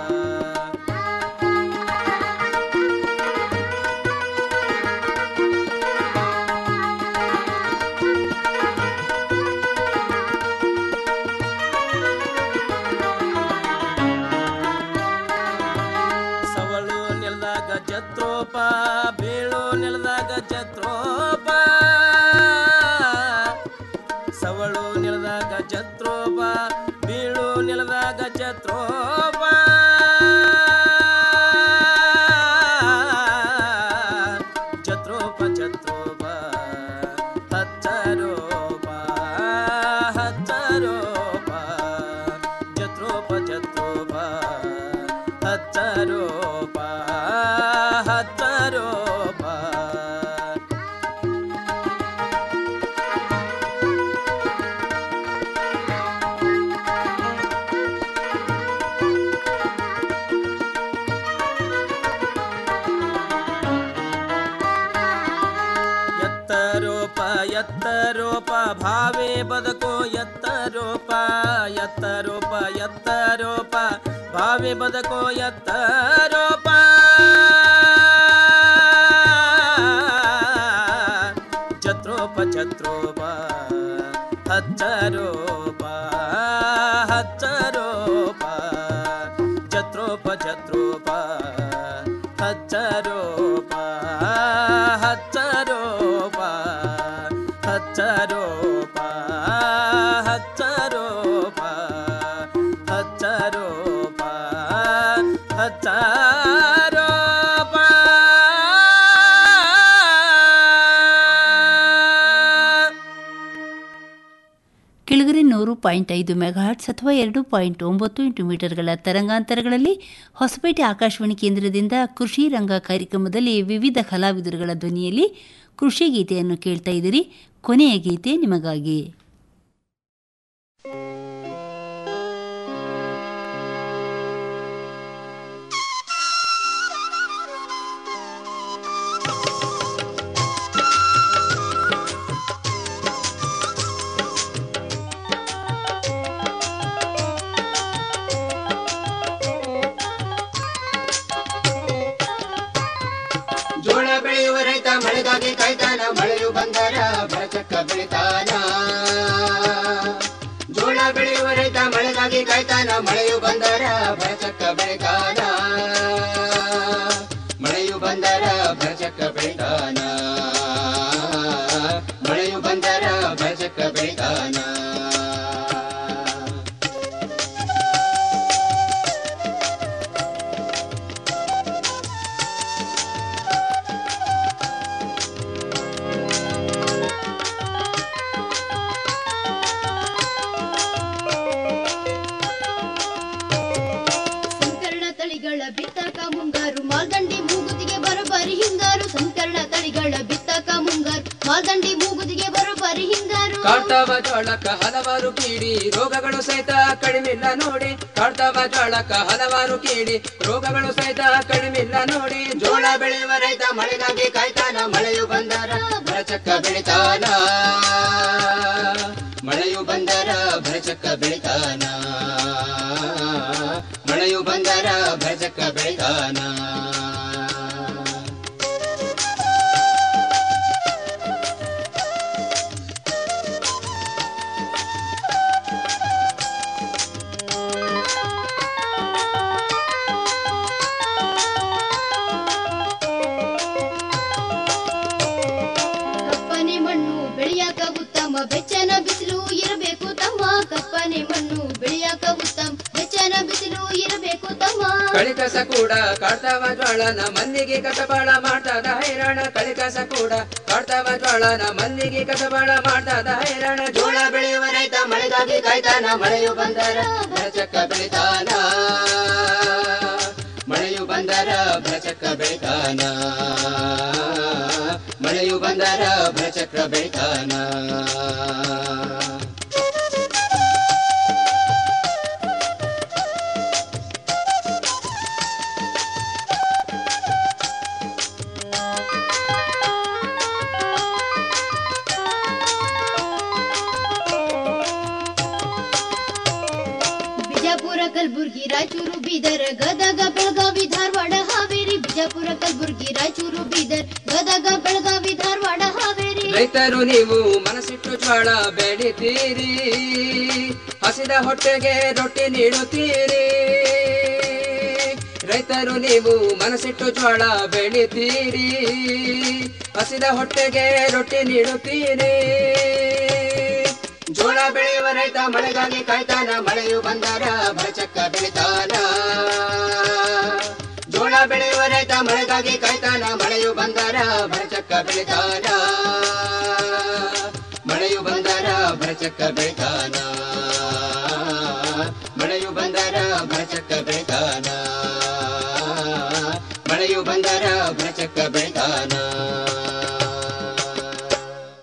ಸವಳು ನೆಲದಾಗ ಜತ್ರೋಪ ಬೀಳು ನೆಲದಾಗ ಜತ್ರೋಪ ಸವಳು ನೆಲದಾಗ ಜತ್ರೋಪ ಬೀಳು ನೆಲದಾಗ ಜತ್ರೋಪ ಜತ್ರೋಪ ಜತ್ರೋಪ ಹಚ್ಚರೋಪ ಹಚ್ಚರೋಪ ಜತ್ರೋಪ ಜತ್ರೋಪ ಹಚ್ಚರೋಪ ಹಚ್ಚರೋಪ ಎತ್ತರೋಪ ಎತ್ತರೋಪ ಭಾವೇ ಬದುಕೋ ಎತ್ತರೋಪ ಎತ್ತರೋಪ ಎತ್ತರೋಪ ಭಾವೇ ಬದುಕೋ ಎತ್ತರೋಪ ಜತ್ರೋಪ ಜತ್ರೋಪ ಹಚ್ಚರೋಪ ಹಚ್ಚರೋಪ ಜತ್ರೋಪ ಜತ್ರೋಪ ಹಚ್ಚರೋಪ ಹಚ್ಚರೋಪ ಹಚ್ಚರೋಪ ಹಚ್ಚರೋಪ ಹಚ್ಚರೋಪ ಹಚ್ಚರೋಪ ಕೆಳಗರೆ ನೂರು ಪಾಯಿಂಟ್ ಐದು ಮೆಗಾಹರ್ಟ್ಸ್ ಅಥವಾ ಎರಡು ಪಾಯಿಂಟ್ ಒಂಬತ್ತು ಇಂಟು ಮೀಟರ್ಗಳ ತರಂಗಾಂತರಗಳಲ್ಲಿ ಹೊಸಪೇಟೆ ಆಕಾಶವಾಣಿ ಕೇಂದ್ರದಿಂದ ಕೃಷಿ ರಂಗ ಕಾರ್ಯಕ್ರಮದಲ್ಲಿ ವಿವಿಧ ಕಲಾವಿದರುಗಳ ಧ್ವನಿಯಲ್ಲಿ ಕೃಷಿ ಗೀತೆಯನ್ನು ಕೇಳ್ತಾ ಇದ್ದೀರಿ ಕೊನೆಯ ಗೀತೆ ನಿಮಗಾಗಿ ಜೋಳ ಬೆಳೆಯುವ ರೈತ ಮಳೆಗಾಗಿ ಕಾಯ್ತಾನ ಮಳೆಯು ಬಂದರ ಬರಚಕ್ಕ ಬೆಳಿತಾನ ಜೋಳ ಬೆಳೆಯುವ ರೈತ ಮಳೆಗಾಗಿ ಕಾಯ್ತಾನ ಮಳೆಯು ಬಂದರ ಬರಚಕ್ಕ ಬೆಳಿತಾನ ಮಳೆಯು ಬಂದರ ಬರಚಕ್ಕ ಬೆಳಿತಾನ ಮಳೆಯು ಬಂದರ ಬರಚಕ್ಕ ಬೆಳಿತಾನ ಸಂಕರಣ ತಳಿಗಳ ಬಿತ್ತಕ ಮುಂಗಾರು ಮಾಲ್ದಂಡಿ ಮೂಗುತಿಗೆ ಬರೋಬ್ಬರಿ ಹಿಂಗಾರು ಸಂಕರಣ ತಳಿಗಳ ಬಿತ್ತಕ ಮುಂಗಾರು ಮಾಲ್ದಂಡಿ ಮೂಗುತಿಗೆ ಬರೋಬ್ಬರಿ ಹಿಂಗಾರು ಕಾಡ್ತಾವ ಜೋಳಕ್ಕ ಹಲವಾರು ಕೀಡಿ ರೋಗಗಳು ಸಹಿತ ಕಡಿಮಿಲ್ಲ ನೋಡಿ ಕಾಡ್ತಾವ ಜೋಳಕ್ಕ ಹಲವಾರು ಕೀಡಿ ರೋಗಗಳು ಸಹಿತ ಕಡಿಮಿಲ್ಲ ನೋಡಿ ಜೋಳ ಬೆಳೆಯುವ ರೈತ ಮಳೆಗಾಗಿ ಕಾಯ್ತಾನ ಮಳೆಯು ಬಂದರ ಭರಚಕ್ಕ ಬೆಳಿತಾನ ಮಳೆಯು ಬಂದರ ಭರಚಕ್ಕ ಬೆಳಿತಾನ ಮಳೆಯು ಬಂದರ ಭರಚಕ್ಕ ಬೆಳಿತಾನ ಕಪ್ಪನೆ ಮಣ್ಣು ಬೆಳೆಯಾಕ ಉತ್ತಮ ಬೆಚ್ಚನ ಬಿಸಿಲು ಇರಬೇಕು ತಮ್ಮ ಕಪ್ಪನೆ ಮಣ್ಣು ಬೆಳೆಯಾಕ ಉತ್ತಮ ಬೆಚ್ಚನ ಬಿಸಿಲು ಇರಬೇಕು ತಮ್ಮ ಕಳಿಕಸ ಕೂಡ ಕಾಡ್ತಾವ ಜ್ವಾಳನ ಮಂದಿಗೆ ಕಸಬಾಳ ಮಾಡ್ತದ ಹೈರಾಣ ಕಳಿಕಸ ಕೂಡ ಕಾಡ್ತಾವ ಜ್ವಾಳನ ಮಂದಿಗೆ ಕಸಬಾಳ ಮಾಡ್ತದ ಹೈರಾಣ ಜೋಳ ಬೆಳೆಯುವ ರೈತ ಮಳೆಗಾಗಿ ಕಾಯ್ತಾನ ಮಳೆಯು ಬಂದರ ಭರಚಕ್ಕ ಬೆಳಿತಾನ ಮಳೆಯು ಬಂದರ ಭರಚಕ್ಕ ಬೆಳಿತಾನ ಮಳೆಯು ಬಂದರ ಭರಚಕ್ರ ಬೆಳಿತಾನ ಕಲಬುರ್ಗಿ ರಾಯಚೂರು ಬೀದರ್ ಗದಗ ಬೆಳಗಾವಿ ಧಾರವಾಡ ಹಾವೇರಿ ಬಿಜಾಪುರ ಕಲಬುರ್ಗಿ ರಾಯಚೂರು ಬೀದರ್ ಗದಗ ಬೆಳಗಾವಿ ಧಾರವಾಡ ಹಾವೇರಿ ರೈತರು ನೀವು ಮನಸ್ಸಿಟ್ಟು ಜ್ವಾಳ ಬೆಳಿತೀರಿ ಹಸಿದ ಹೊಟ್ಟೆಗೆ ರೊಟ್ಟಿ ನೀಡುತ್ತೀರಿ ರೈತರು ನೀವು ಮನಸ್ಸಿಟ್ಟು ಜ್ವಾಳ ಬೆಳಿತೀರಿ ಹಸಿದ ಹೊಟ್ಟೆಗೆ ರೊಟ್ಟಿ ನೀಡುತ್ತೀರಿ ಜೋಳ ಬೆಳೆಯುವ ರೈತ ಮಳೆಗಾಗಿ ಕಾಯ್ತಾನ ಮಳೆಯು ಬಂದಾರ ಬರಚಕ್ಕ ಬೆಳಿತಾನ ಜೋಳ ಬೆಳೆಯುವ ರೈತ ಮಳೆಗಾಗಿ ಕಾಯ್ತಾನ ಮಳೆಯು ಬಂದಾರ ಬರಚಕ್ಕ ಬೆಳಿತಾನ ಮಳೆಯು ಬಂದಾರ ಬರಚಕ್ಕ ಬೆಳಿತಾನ ಮಳೆಯು ಬಂದಾರ ಬರಚಕ್ಕ ಬೆಳಿತಾನ ಮಳೆಯು ಬಂದಾರ ಬರಚಕ್ಕ ಬೆಳಿತಾನ